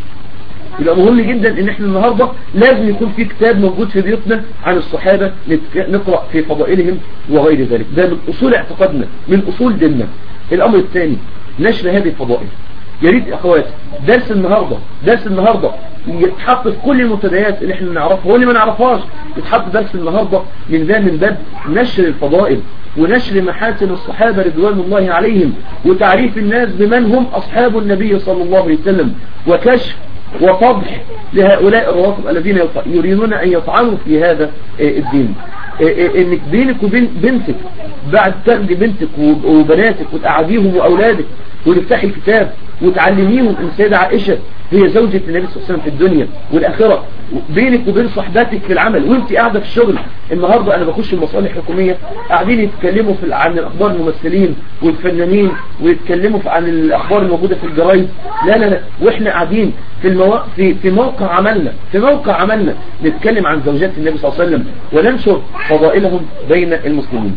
يبقى مهم جدا ان احنا النهاردة لازم يكون في كتاب موجود في بيوتنا عن الصحابة نتك- نقرأ في فضائلهم وغير ذلك ده من اصول اعتقادنا من اصول ديننا الامر الثاني نشر هذه الفضائل يا ريت يا اخوات درس النهاردة درس النهاردة يتحط في كل المنتديات اللي احنا نعرفها واللي ما نعرفهاش يتحط درس النهاردة من ده من باب نشر الفضائل ونشر محاسن الصحابة رضوان الله عليهم وتعريف الناس بمن هم أصحاب النبي صلى الله عليه وسلم وكشف وفضح لهؤلاء الروافض الذين يط- يريدون أن يطعنوا في هذا آه، الدين آه، آه، انك بينك وبين بنتك بعد تاخدي بنتك وب- وبناتك وتقعديهم واولادك وتفتحي الكتاب وتعلميهم ان السيدة عائشة هي زوجة النبي صلى الله عليه وسلم في الدنيا والاخرة بينك وبين صحباتك في العمل وانت قاعدة في الشغل النهاردة انا بخش المصالح الحكومية قاعدين يتكلموا في عن الاخبار الممثلين والفنانين ويتكلموا في عن الاخبار الموجودة في الجرايد لا لا لا واحنا قاعدين في المو... في في موقع عملنا في موقع عملنا نتكلم عن زوجات النبي صلى الله عليه وسلم وننشر فضائلهم بين المسلمين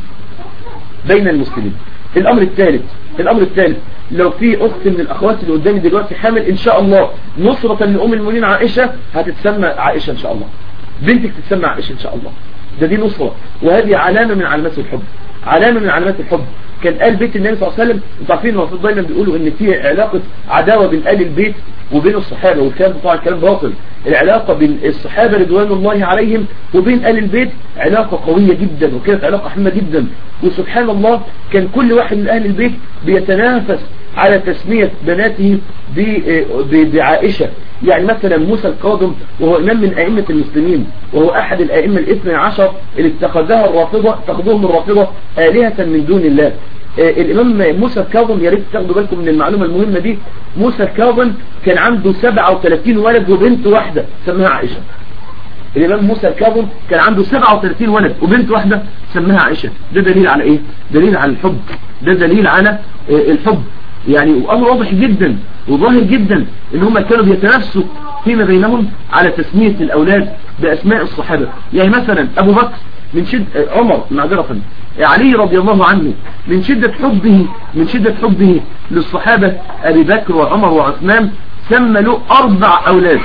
بين المسلمين الامر الثالث الامر الثالث لو في اخت من الاخوات اللي قدامي دلوقتي حامل ان شاء الله نصرة لام المؤمنين عائشة هتتسمى عائشة ان شاء الله بنتك تتسمى عائشة ان شاء الله ده دي نصرة وهذه علامة من علامات الحب علامة من علامات الحب كان آل بيت النبي صلى الله عليه وسلم انتوا عارفين المفروض دايما بيقولوا ان في علاقة عداوة بين آل البيت وبين الصحابة والكلام ده طبعا كلام باطل العلاقة بين الصحابة رضوان الله عليهم وبين آل البيت علاقة قوية جدا وكانت علاقة حمى جدا وسبحان الله كان كل واحد من أهل البيت بيتنافس على تسمية بناته ب- ب- بعائشة يعني مثلا موسى القادم وهو إمام من أئمة المسلمين وهو أحد الأئمة الاثنى عشر اللي اتخذها الرافضة اتخذوهم الرافضة آلهة من دون الله آه، الإمام موسى الكاظم يا ريت تاخدوا بالكم من المعلومة المهمة دي موسى الكاظم كان عنده 37 ولد وبنت واحدة سماها عائشة الإمام موسى الكاظم كان عنده 37 ولد وبنت واحدة سماها عائشة ده دليل على إيه؟ دليل على الحب ده دليل على آه، الحب يعني وأمر واضح جدا وظاهر جدا إن هم كانوا بيتنافسوا فيما بينهم على تسمية الأولاد بأسماء الصحابة يعني مثلا أبو بكر من شد عمر معذرة علي رضي الله عنه من شدة حبه من شدة حبه للصحابة أبي بكر وعمر وعثمان سمى له أربع أولاد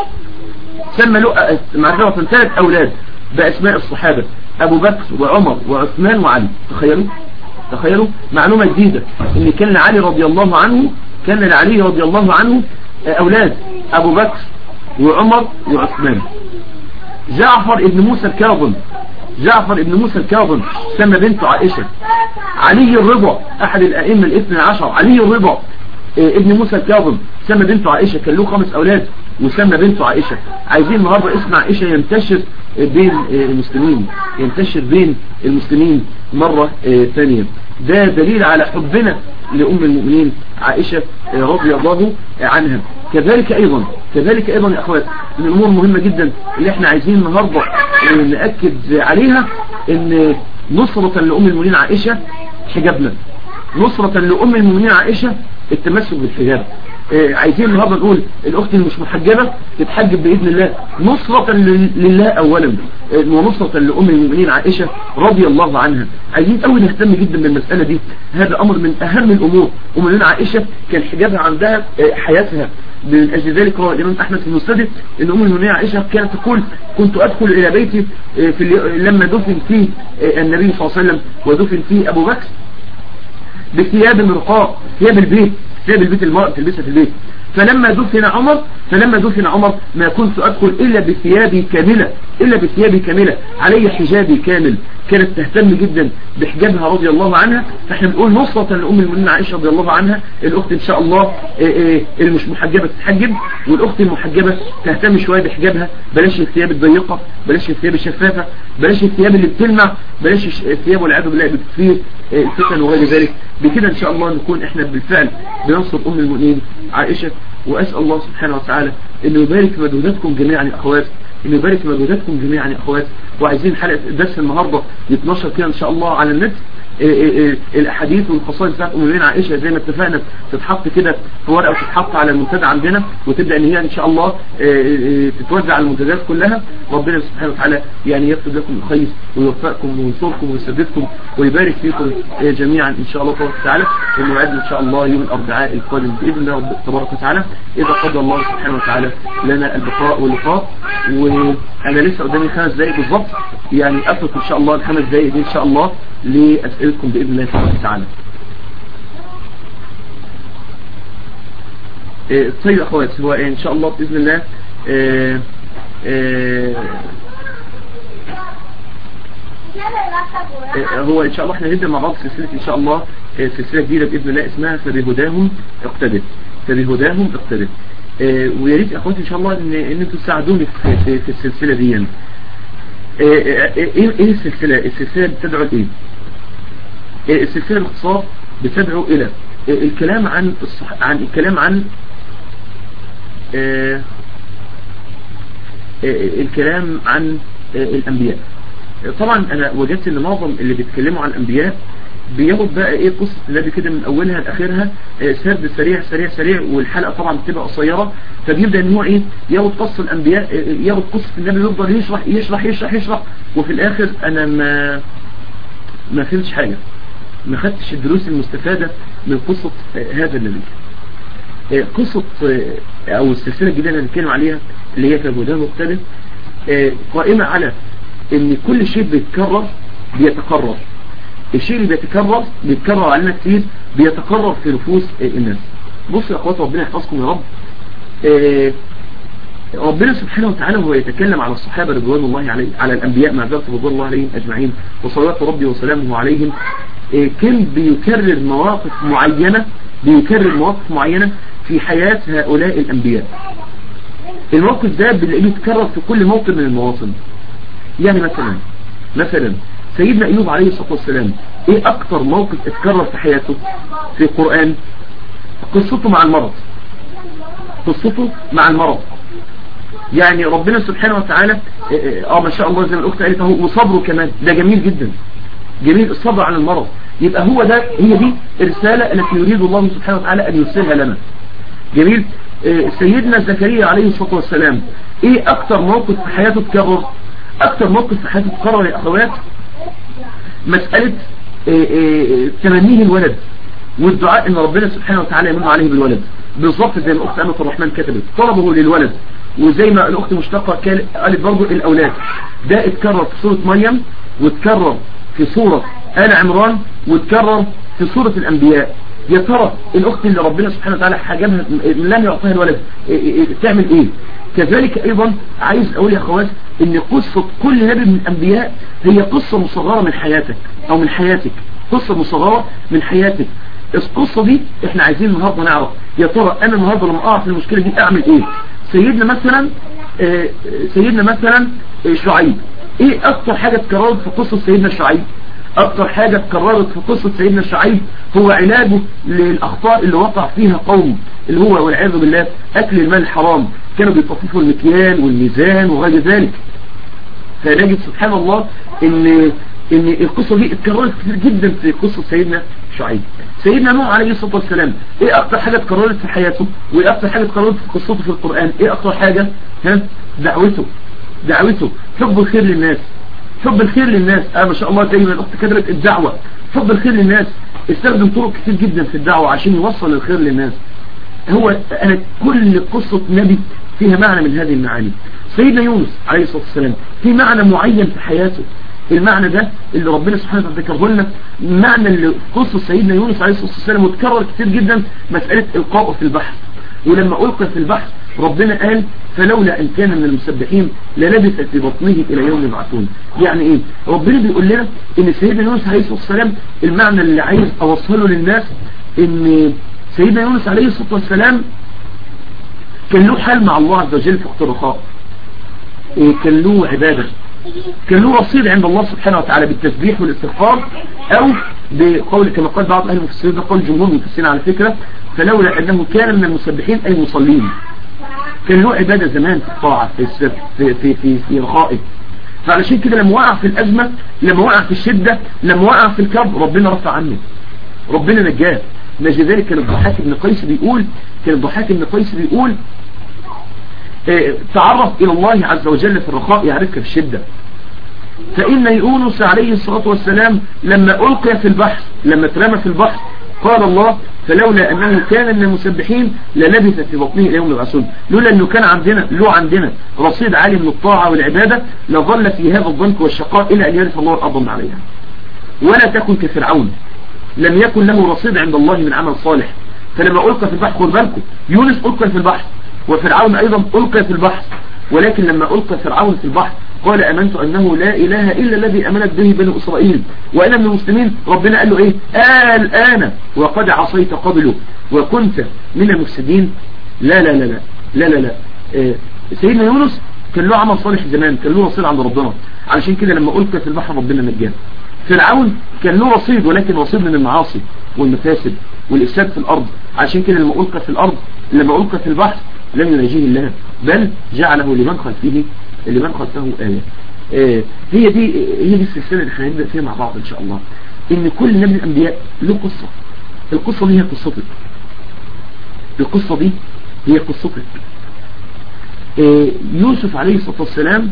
سمى له معذرة ثلاث أولاد بأسماء الصحابة أبو بكر وعمر وعثمان وعلي تخيلوا تخيلوا معلومة جديدة ان كان لعلي رضي الله عنه كان لعلي رضي الله عنه أولاد أبو بكر وعمر وعثمان جعفر ابن موسى الكاظم جعفر ابن موسى الكاظم سمى بنته عائشة علي الرضا أحد الأئمة الاثنى عشر علي الرضا ابن موسى الكاظم سمى بنته عائشة كان له خمس أولاد وسمى بنته عائشة عايزين النهاردة اسم عائشة ينتشر بين المسلمين ينتشر بين المسلمين مرة ثانية ده دليل على حبنا لأم المؤمنين عائشة رضي الله عنها كذلك أيضا كذلك أيضا يا أخوات من الأمور مهمة جدا اللي احنا عايزين النهاردة نأكد عليها ان نصرة لأم المؤمنين عائشة حجابنا نصرة لأم المؤمنين عائشة التمسك بالحجاب اه عايزين النهارده نقول الاخت اللي مش محجبه تتحجب باذن الله نصرة لله اولا اه ونصرة لام المؤمنين عائشة رضي الله عنها عايزين قوي نهتم جدا بالمسألة دي هذا امر من اهم الامور ام المؤمنين عائشة كان حجابها عندها اه حياتها من اجل ذلك روى الامام احمد في المسند ان ام المؤمنين عائشة كانت تقول كنت ادخل الى بيتي في لما دفن فيه النبي صلى الله عليه وسلم ودفن فيه ابو بكر بثياب مرقاء ثياب البيت ثياب البيت المرأة تلبسها في البيت فلما دفن عمر فلما دفن عمر ما كنت أدخل إلا بثيابي كاملة إلا بثيابي كاملة علي حجابي كامل كانت تهتم جدا بحجابها رضي الله عنها فاحنا بنقول نصرة لأم المؤمنين عائشة رضي الله عنها الأخت إن شاء الله اللي مش محجبة تتحجب والأخت المحجبة تهتم شوية بحجابها بلاش الثياب الضيقة بلاش الثياب الشفافة بلاش الثياب اللي بتلمع بلاش الثياب والعياذ بالله بتثير الفتن وغير ذلك بكده إن شاء الله نكون احنا بالفعل بننصر أم المؤمنين عائشة وأسأل الله سبحانه وتعالى أنه يبارك في مجهوداتكم جميعا يا أخوات أنه يبارك في مجهوداتكم جميعا يا أخوات وعايزين حلقة درس النهاردة يتنشر كده إن شاء الله على النت إيه إيه إيه الأحاديث والقصائد بتاعت أم المؤمنين عائشة زي ما اتفقنا تتحط كده في ورقة وتتحط على المنتدى عندنا وتبدأ إن هي إن شاء الله تتوزع على المنتديات كلها ربنا سبحانه وتعالى يعني يكتب لكم الخير ويوفقكم وينصركم ويسددكم ويبارك فيكم جميعا إن شاء الله تبارك وتعالى ونوعد إن شاء الله يوم الأربعاء القادم بإذن الله رب تبارك وتعالى إذا قضى الله سبحانه وتعالى لنا البقاء واللقاء وأنا لسه قدامي خمس دقايق بالظبط يعني أترك إن شاء الله الخمس دقايق دي إن شاء الله لأسئلتكم بإذن الله تبارك وتعالى إيه طيب أخوات هو إن شاء الله بإذن الله إيه إيه هو ان شاء الله احنا نبدأ مع بعض سلسلة ان شاء الله سلسلة جديدة بإذن الله اسمها فبهداهم اقتدر فبهداهم اقتدر ويا ريت اخواتي ان شاء الله ان, إن انتوا تساعدوني في, في, في السلسلة دي يعني. ايه ايه السلسلة السلسلة بتدعو لايه السلسلة باختصار بتدعو الى الكلام عن الصح... عن الكلام عن اه الكلام عن الانبياء طبعا انا وجدت ان معظم اللي بيتكلموا عن الانبياء بياخد بقى ايه قصة النبي كده من اولها لاخرها سرد سريع سريع سريع والحلقة طبعا بتبقى قصيرة فبيبدأ ان هو ايه ياخد قصة الانبياء ياخد قصة النبي ويفضل يشرح يشرح يشرح يشرح وفي الاخر انا ما ما فهمتش حاجة ما خدتش الدروس المستفادة من قصة هذا النبي قصة او السلسلة الجديدة اللي هنتكلم عليها اللي هي كالهدى مختلف قائمة على ان كل شيء بيتكرر بيتكرر الشيء اللي بيتكرر بيتكرر علينا كتير بيتكرر في نفوس الناس بصوا يا اخوات ربنا يحفظكم يا رب ربنا سبحانه وتعالى هو يتكلم على الصحابة رضوان الله عليه على الانبياء معذرة رضوان الله عليهم اجمعين وصلوات ربي وسلامه عليهم كان بيكرر مواقف معينة بيكرر مواقف معينة في حياة هؤلاء الانبياء الموقف ده بنلاقيه يتكرر في كل موطن من المواطن يعني مثلا مثلا سيدنا ايوب عليه الصلاة والسلام ايه اكتر موقف اتكرر في حياته في القرآن قصته مع المرض قصته مع المرض يعني ربنا سبحانه وتعالى اه ما شاء الله زي ما الاخت قالت اهو وصبره كمان ده جميل جدا جميل الصبر عن المرض يبقى هو ده هي دي الرسالة التي يريد الله سبحانه وتعالى ان يرسلها لنا جميل سيدنا زكريا عليه الصلاة والسلام ايه اكتر موقف في حياته اتكرر اكتر موقف في حياتي تكرر يا اخوات مسألة إيه إيه تمنيه الولد والدعاء ان ربنا سبحانه وتعالى يمن عليه بالولد بالظبط زي ما الاخت امة الرحمن كتبت طلبه للولد وزي ما الاخت مشتقة قالت برضو الاولاد ده اتكرر في سورة مريم واتكرر في سورة آل عمران واتكرر في سورة الانبياء يا ترى الاخت اللي ربنا سبحانه وتعالى حجمها لم يعطيها الولد تعمل ايه كذلك ايضا عايز اقول يا اخوات ان قصة كل نبي من الانبياء هي قصة مصغرة من حياتك او من حياتك قصة مصغرة من حياتك القصة دي احنا عايزين النهاردة نعرف يا ترى انا النهاردة لما اقع في المشكلة دي اعمل ايه سيدنا مثلا اه سيدنا مثلا اه شعيب ايه اكتر حاجة اتكررت في قصة سيدنا شعيب اكتر حاجة اتكررت في قصة سيدنا شعيب هو علاجه للاخطاء اللي وقع فيها قوم اللي هو والعياذ بالله اكل المال الحرام كانوا بيطففوا المكيال والميزان وغير ذلك فنجد سبحان الله ان ان القصة دي اتكررت كتير جدا في قصة سيدنا شعيب سيدنا نوح عليه الصلاة والسلام ايه اكتر حاجة اتكررت في حياته وايه اكتر حاجة اتكررت في قصته في القرآن ايه اكتر حاجة ها دعوته دعوته حب الخير للناس حب الخير للناس اه ما شاء الله دايما الاخت كتبت الدعوة حب الخير للناس استخدم طرق كتير جدا في الدعوة عشان يوصل الخير للناس هو انا كل قصة نبي فيها معنى من هذه المعاني سيدنا يونس عليه الصلاة والسلام في معنى معين في حياته المعنى ده اللي ربنا سبحانه وتعالى ذكره لنا معنى اللي في قصة سيدنا يونس عليه الصلاة والسلام وتكرر كتير جدا مسألة القائه في البحر ولما ألقى في البحر ربنا قال فلولا أن كان من المسبحين للبث في بطنه إلى يوم يبعثون يعني إيه ربنا بيقول لنا إن سيدنا يونس عليه الصلاة والسلام المعنى اللي عايز أوصله للناس إن سيدنا يونس عليه الصلاة والسلام كان له حال مع الله عز وجل في وقت الرخاء إيه كان له عبادة كان له رصيد عند الله سبحانه وتعالى بالتسبيح والاستغفار او بقول كما قال بعض اهل المفسرين ده قول جمهور المفسرين على فكرة فلولا انه كان من المسبحين اي مصلين كان له عبادة زمان في الطاعة في السر في في في, في رخائه فعلشان كده لما وقع في الازمة لما وقع في الشدة لما وقع في الكرب ربنا رفع عنه ربنا نجاه نجي ذلك كان الضحاك بن قيس بيقول كان الضحاك بن قيس بيقول اه تعرف الى الله عز وجل في الرخاء يعرفك في الشدة فإن يونس عليه الصلاة والسلام لما ألقي في البحر لما ترمى في البحر قال الله فلولا أنه كان من المسبحين للبث في بطنه إلى يوم يبعثون لولا أنه كان عندنا له عندنا رصيد عالي من الطاعة والعبادة لظل في هذا الضنك والشقاء إلى أن يرث الله الأرض من عليها ولا تكن كفرعون لم يكن له رصيد عند الله من عمل صالح فلما ألقى في البحر خذ بالكم يونس ألقى في البحر وفرعون أيضا ألقى في البحر ولكن لما ألقى فرعون في البحر قال أمنت أنه لا إله إلا الذي أمنت به بني إسرائيل وأنا من المسلمين ربنا قال له إيه قال أنا وقد عصيت قبله وكنت من المفسدين لا لا لا لا لا لا, لا. آه سيدنا يونس كان له عمل صالح زمان كان له رصيد عند ربنا علشان كده لما ألقى في البحر ربنا نجاه فرعون كان له رصيد ولكن رصيد من المعاصي والمفاسد والإفساد في الأرض عشان كده لما ألقى في الأرض لما ألقى في البحر لم ينجيه الله بل جعله لمن خلفه لمن خلفه آية آه هي دي هي دي السلسلة اللي هنبدأ فيها مع بعض إن شاء الله إن كل نبي الأنبياء له قصة القصة دي هي قصتك القصة دي هي قصتك آه يوسف عليه الصلاة والسلام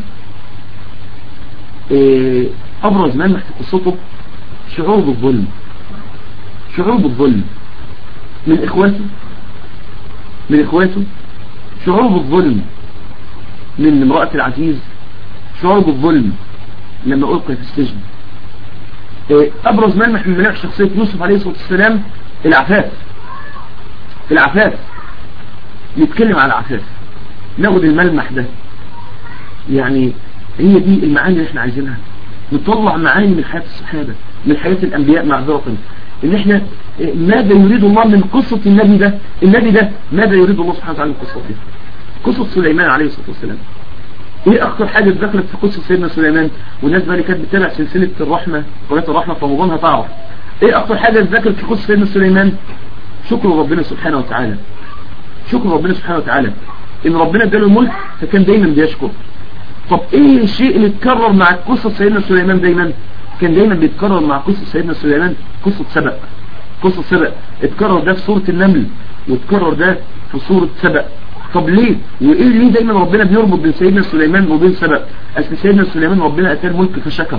آه أبرز ملمح في قصته شعور بالظلم شعور بالظلم من إخواته من إخواته شعور بالظلم من امرأة العزيز شعور بالظلم لما ألقي في السجن أبرز ملمح من ملامح شخصية يوسف عليه الصلاة والسلام العفاف العفاف نتكلم على العفاف ناخد الملمح ده يعني هي دي المعاني اللي احنا عايزينها نطلع معاني من حياة الصحابة من حياة الأنبياء معذرة ان احنا ماذا يريد الله من قصة النبي ده النبي ده ماذا يريد الله سبحانه وتعالى من قصته قصة سليمان عليه الصلاة والسلام ايه اكتر حاجة اتذكرت في قصة سيدنا سليمان والناس بقى اللي كانت بتتابع سلسلة الرحمة قناة الرحمة في رمضان هتعرف ايه اكتر حاجة اتذكرت في قصة سيدنا سليمان شكر ربنا سبحانه وتعالى شكر ربنا سبحانه وتعالى ان ربنا اداله الملك فكان دايما بيشكر طب ايه الشيء اللي اتكرر مع قصة سيدنا سليمان دايما كان دايما بيتكرر مع قصة سيدنا سليمان قصة سبق قصة سبق اتكرر ده في سورة النمل واتكرر ده في سورة سبق طب ليه وايه ليه دايما ربنا بيربط بين سيدنا سليمان وبين سبأ اصل سيدنا سليمان ربنا اتاه الملك فشكر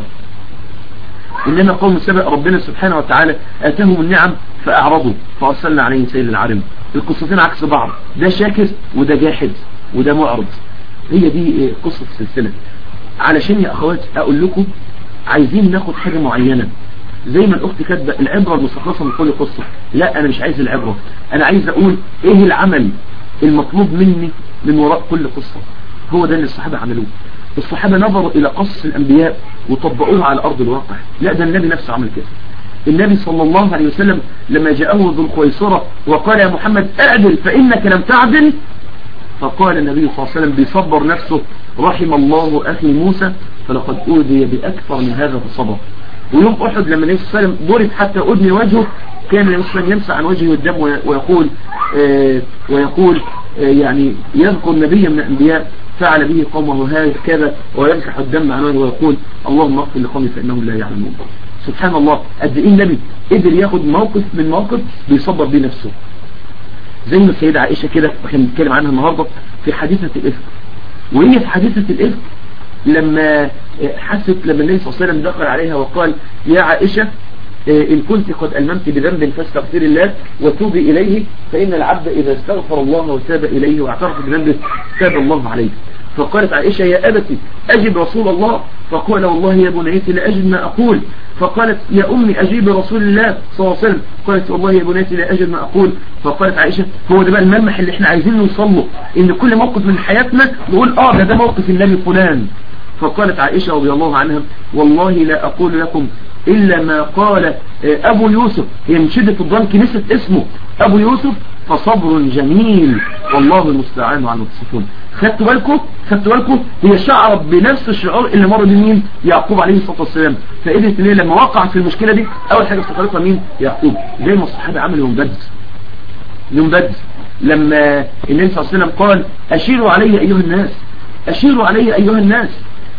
انما قوم سبأ ربنا سبحانه وتعالى اتاهم النعم فاعرضوا فارسلنا عليهم سيل العرم القصتين عكس بعض ده شاكر وده جاحد وده معرض هي دي قصة السلسلة علشان يا اخوات اقول لكم عايزين ناخد حاجة معينة زي ما الاخت كاتبه العبرة المستخلصة من كل قصة لا انا مش عايز العبرة انا عايز اقول ايه العمل المطلوب مني من وراء كل قصة هو ده اللي الصحابة عملوه الصحابة نظروا الى قصص الانبياء وطبقوها على ارض الواقع لا ده النبي نفسه عمل كده النبي صلى الله عليه وسلم لما جاءه ذو القيصرة وقال يا محمد اعدل فانك لم تعدل فقال النبي صلى الله عليه وسلم بيصبر نفسه رحم الله أخي موسى فلقد أوذي بأكثر من هذا فصبر ويوم أحد لما النبي صلى الله عليه وسلم ضرب حتى أدني وجهه كان النبي صلى الله عليه وسلم يمسح عن وجهه الدم ويقول آه ويقول آه يعني يذكر نبيا من الأنبياء فعل به قومه هكذا ويمسح الدم عن وجهه ويقول اللهم اغفر لقومي فإنهم لا يعلمون سبحان الله قد ايه النبي قدر ياخد موقف من موقف بيصبر بيه نفسه زي ما السيدة عائشة كده احنا بنتكلم عنها النهاردة في حادثة الإفك وهي في حادثة الإفك لما حست لما النبي صلى الله عليه وسلم دخل عليها وقال يا عائشة إن كنت قد ألممت بذنب فاستغفر الله وتوبي إليه فإن العبد إذا استغفر الله وتاب إليه واعترف بذنبه تاب الله عليه فقالت عائشة يا أبتي أجب رسول الله فقال والله يا بنيتي لا أجد ما أقول فقالت يا أمي أجيب رسول الله صلى الله عليه وسلم قالت والله يا بنيتي لا أجد ما أقول فقالت عائشة هو ده بقى الملمح اللي احنا عايزين نوصل له إن كل موقف من حياتنا نقول آه ده ده موقف النبي فلان فقالت عائشة رضي الله عنها والله لا أقول لكم إلا ما قال أبو يوسف هي من شدة الظن كنيسة اسمه أبو يوسف فصبر جميل والله المستعان عن تصفون خدتوا بالكم خدتوا بالكم هي شعرت بنفس الشعور اللي مر بمين يعقوب عليه الصلاة والسلام فقدرت ليه لما وقع في المشكلة دي أول حاجة افتكرتها مين يعقوب زي ما الصحابة عملوا يوم بدر يوم بدر لما النبي صلى الله عليه وسلم قال أشيروا علي أيها الناس أشيروا علي أيها الناس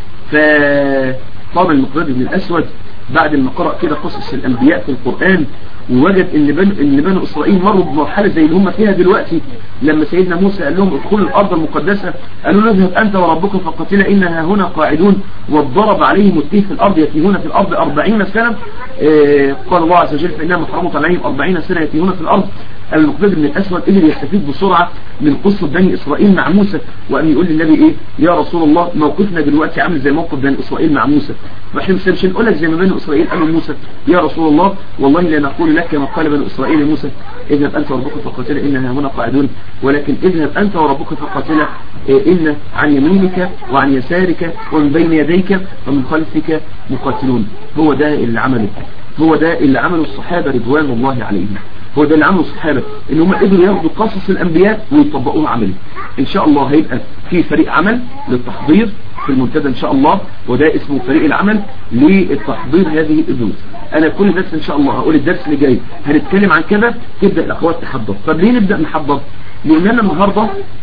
فطبعا المقداد بن الأسود بعد ما قرأ كده قصص الأنبياء في القرآن ووجد ان بنو, إن بنو إسرائيل مروا بمرحلة زي اللي هم فيها دلوقتي لما سيدنا موسى قال لهم ادخلوا الأرض المقدسة قالوا له اذهب أنت وربك فقتلا إنها هنا قاعدون واتضرب عليهم التيه في الأرض يتيهون في الأرض أربعين سنة اه قال الله عز وجل فإنها محرمة عليهم أربعين سنة يتيهون في الأرض المقداد بن الأسود قدر يستفيد بسرعة من قصة بني إسرائيل مع موسى وأن يقول للنبي إيه يا رسول الله موقفنا دلوقتي عامل زي موقف بني إسرائيل مع موسى واحنا مش هنقول لك زي ما بني إسرائيل قالوا موسى يا رسول الله والله لا نقول لك كما قال بني إسرائيل لموسى اذهب أنت وربك فقاتلا إنها هنا قاعدون ولكن اذهب أنت وربك فقاتلا إن عن يمينك وعن يسارك ومن بين يديك ومن خلفك مقاتلون هو ده اللي عمله هو ده اللي عمله الصحابة رضوان الله عليهم هو ده اللي عمله الصحابة ان هم قدروا ياخدوا قصص الانبياء ويطبقوه عملي ان شاء الله هيبقى في فريق عمل للتحضير في المنتدى ان شاء الله وده اسمه فريق العمل للتحضير هذه الدروس انا كل درس ان شاء الله هقول الدرس اللي جاي هنتكلم عن كذا تبدأ الاخوات تحضر طب ليه نبدأ نحضر لان انا النهاردة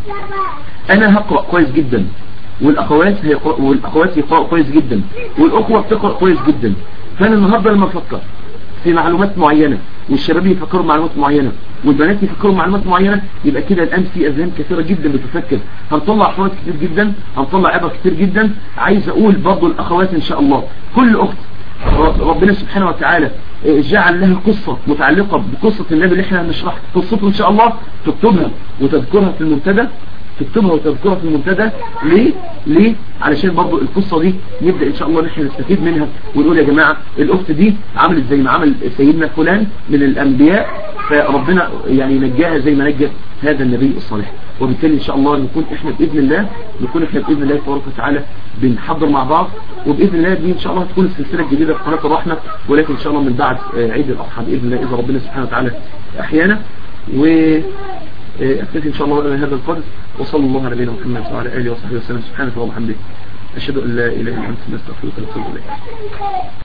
انا هقرأ كويس جدا والاخوات هيقرأ والاخوات يقرأوا كويس جدا والاخوة بتقرأ كويس جدا فانا النهاردة لما افكر في معلومات معينة والشباب يفكروا معلومات معينة والبنات يفكروا معلومات معينة يبقى كده الآن في أذهان كثيرة جدا بتفكر هنطلع حوارات كتير جدا هنطلع عبر كتير جدا عايز أقول برضو الأخوات إن شاء الله كل أخت ربنا سبحانه وتعالى جعل لها قصة متعلقة بقصة النبي اللي احنا هنشرحها قصته إن شاء الله تكتبها وتذكرها في المنتدى تكتبها وتذكرها في المنتدى ليه ليه علشان برضو القصة دي نبدأ ان شاء الله نحن نستفيد منها ونقول يا جماعة الاخت دي عملت زي ما عمل سيدنا فلان من الانبياء فربنا يعني نجاها زي ما نجى هذا النبي الصالح وبالتالي ان شاء الله نكون احنا باذن الله نكون احنا باذن الله تبارك وتعالى بنحضر مع بعض وباذن الله دي ان شاء الله هتكون السلسله الجديده في قناه الرحمه ولكن ان شاء الله من بعد عيد الاضحى باذن الله اذا ربنا سبحانه وتعالى احيانا و أكتفي إن شاء الله على هذا القدر وصلى الله على نبينا محمد وعلى آله وصحبه وسلم سبحانه وتعالى وبحمده أشهد أن لا إله إلا أنت نستغفرك ونتوب إليك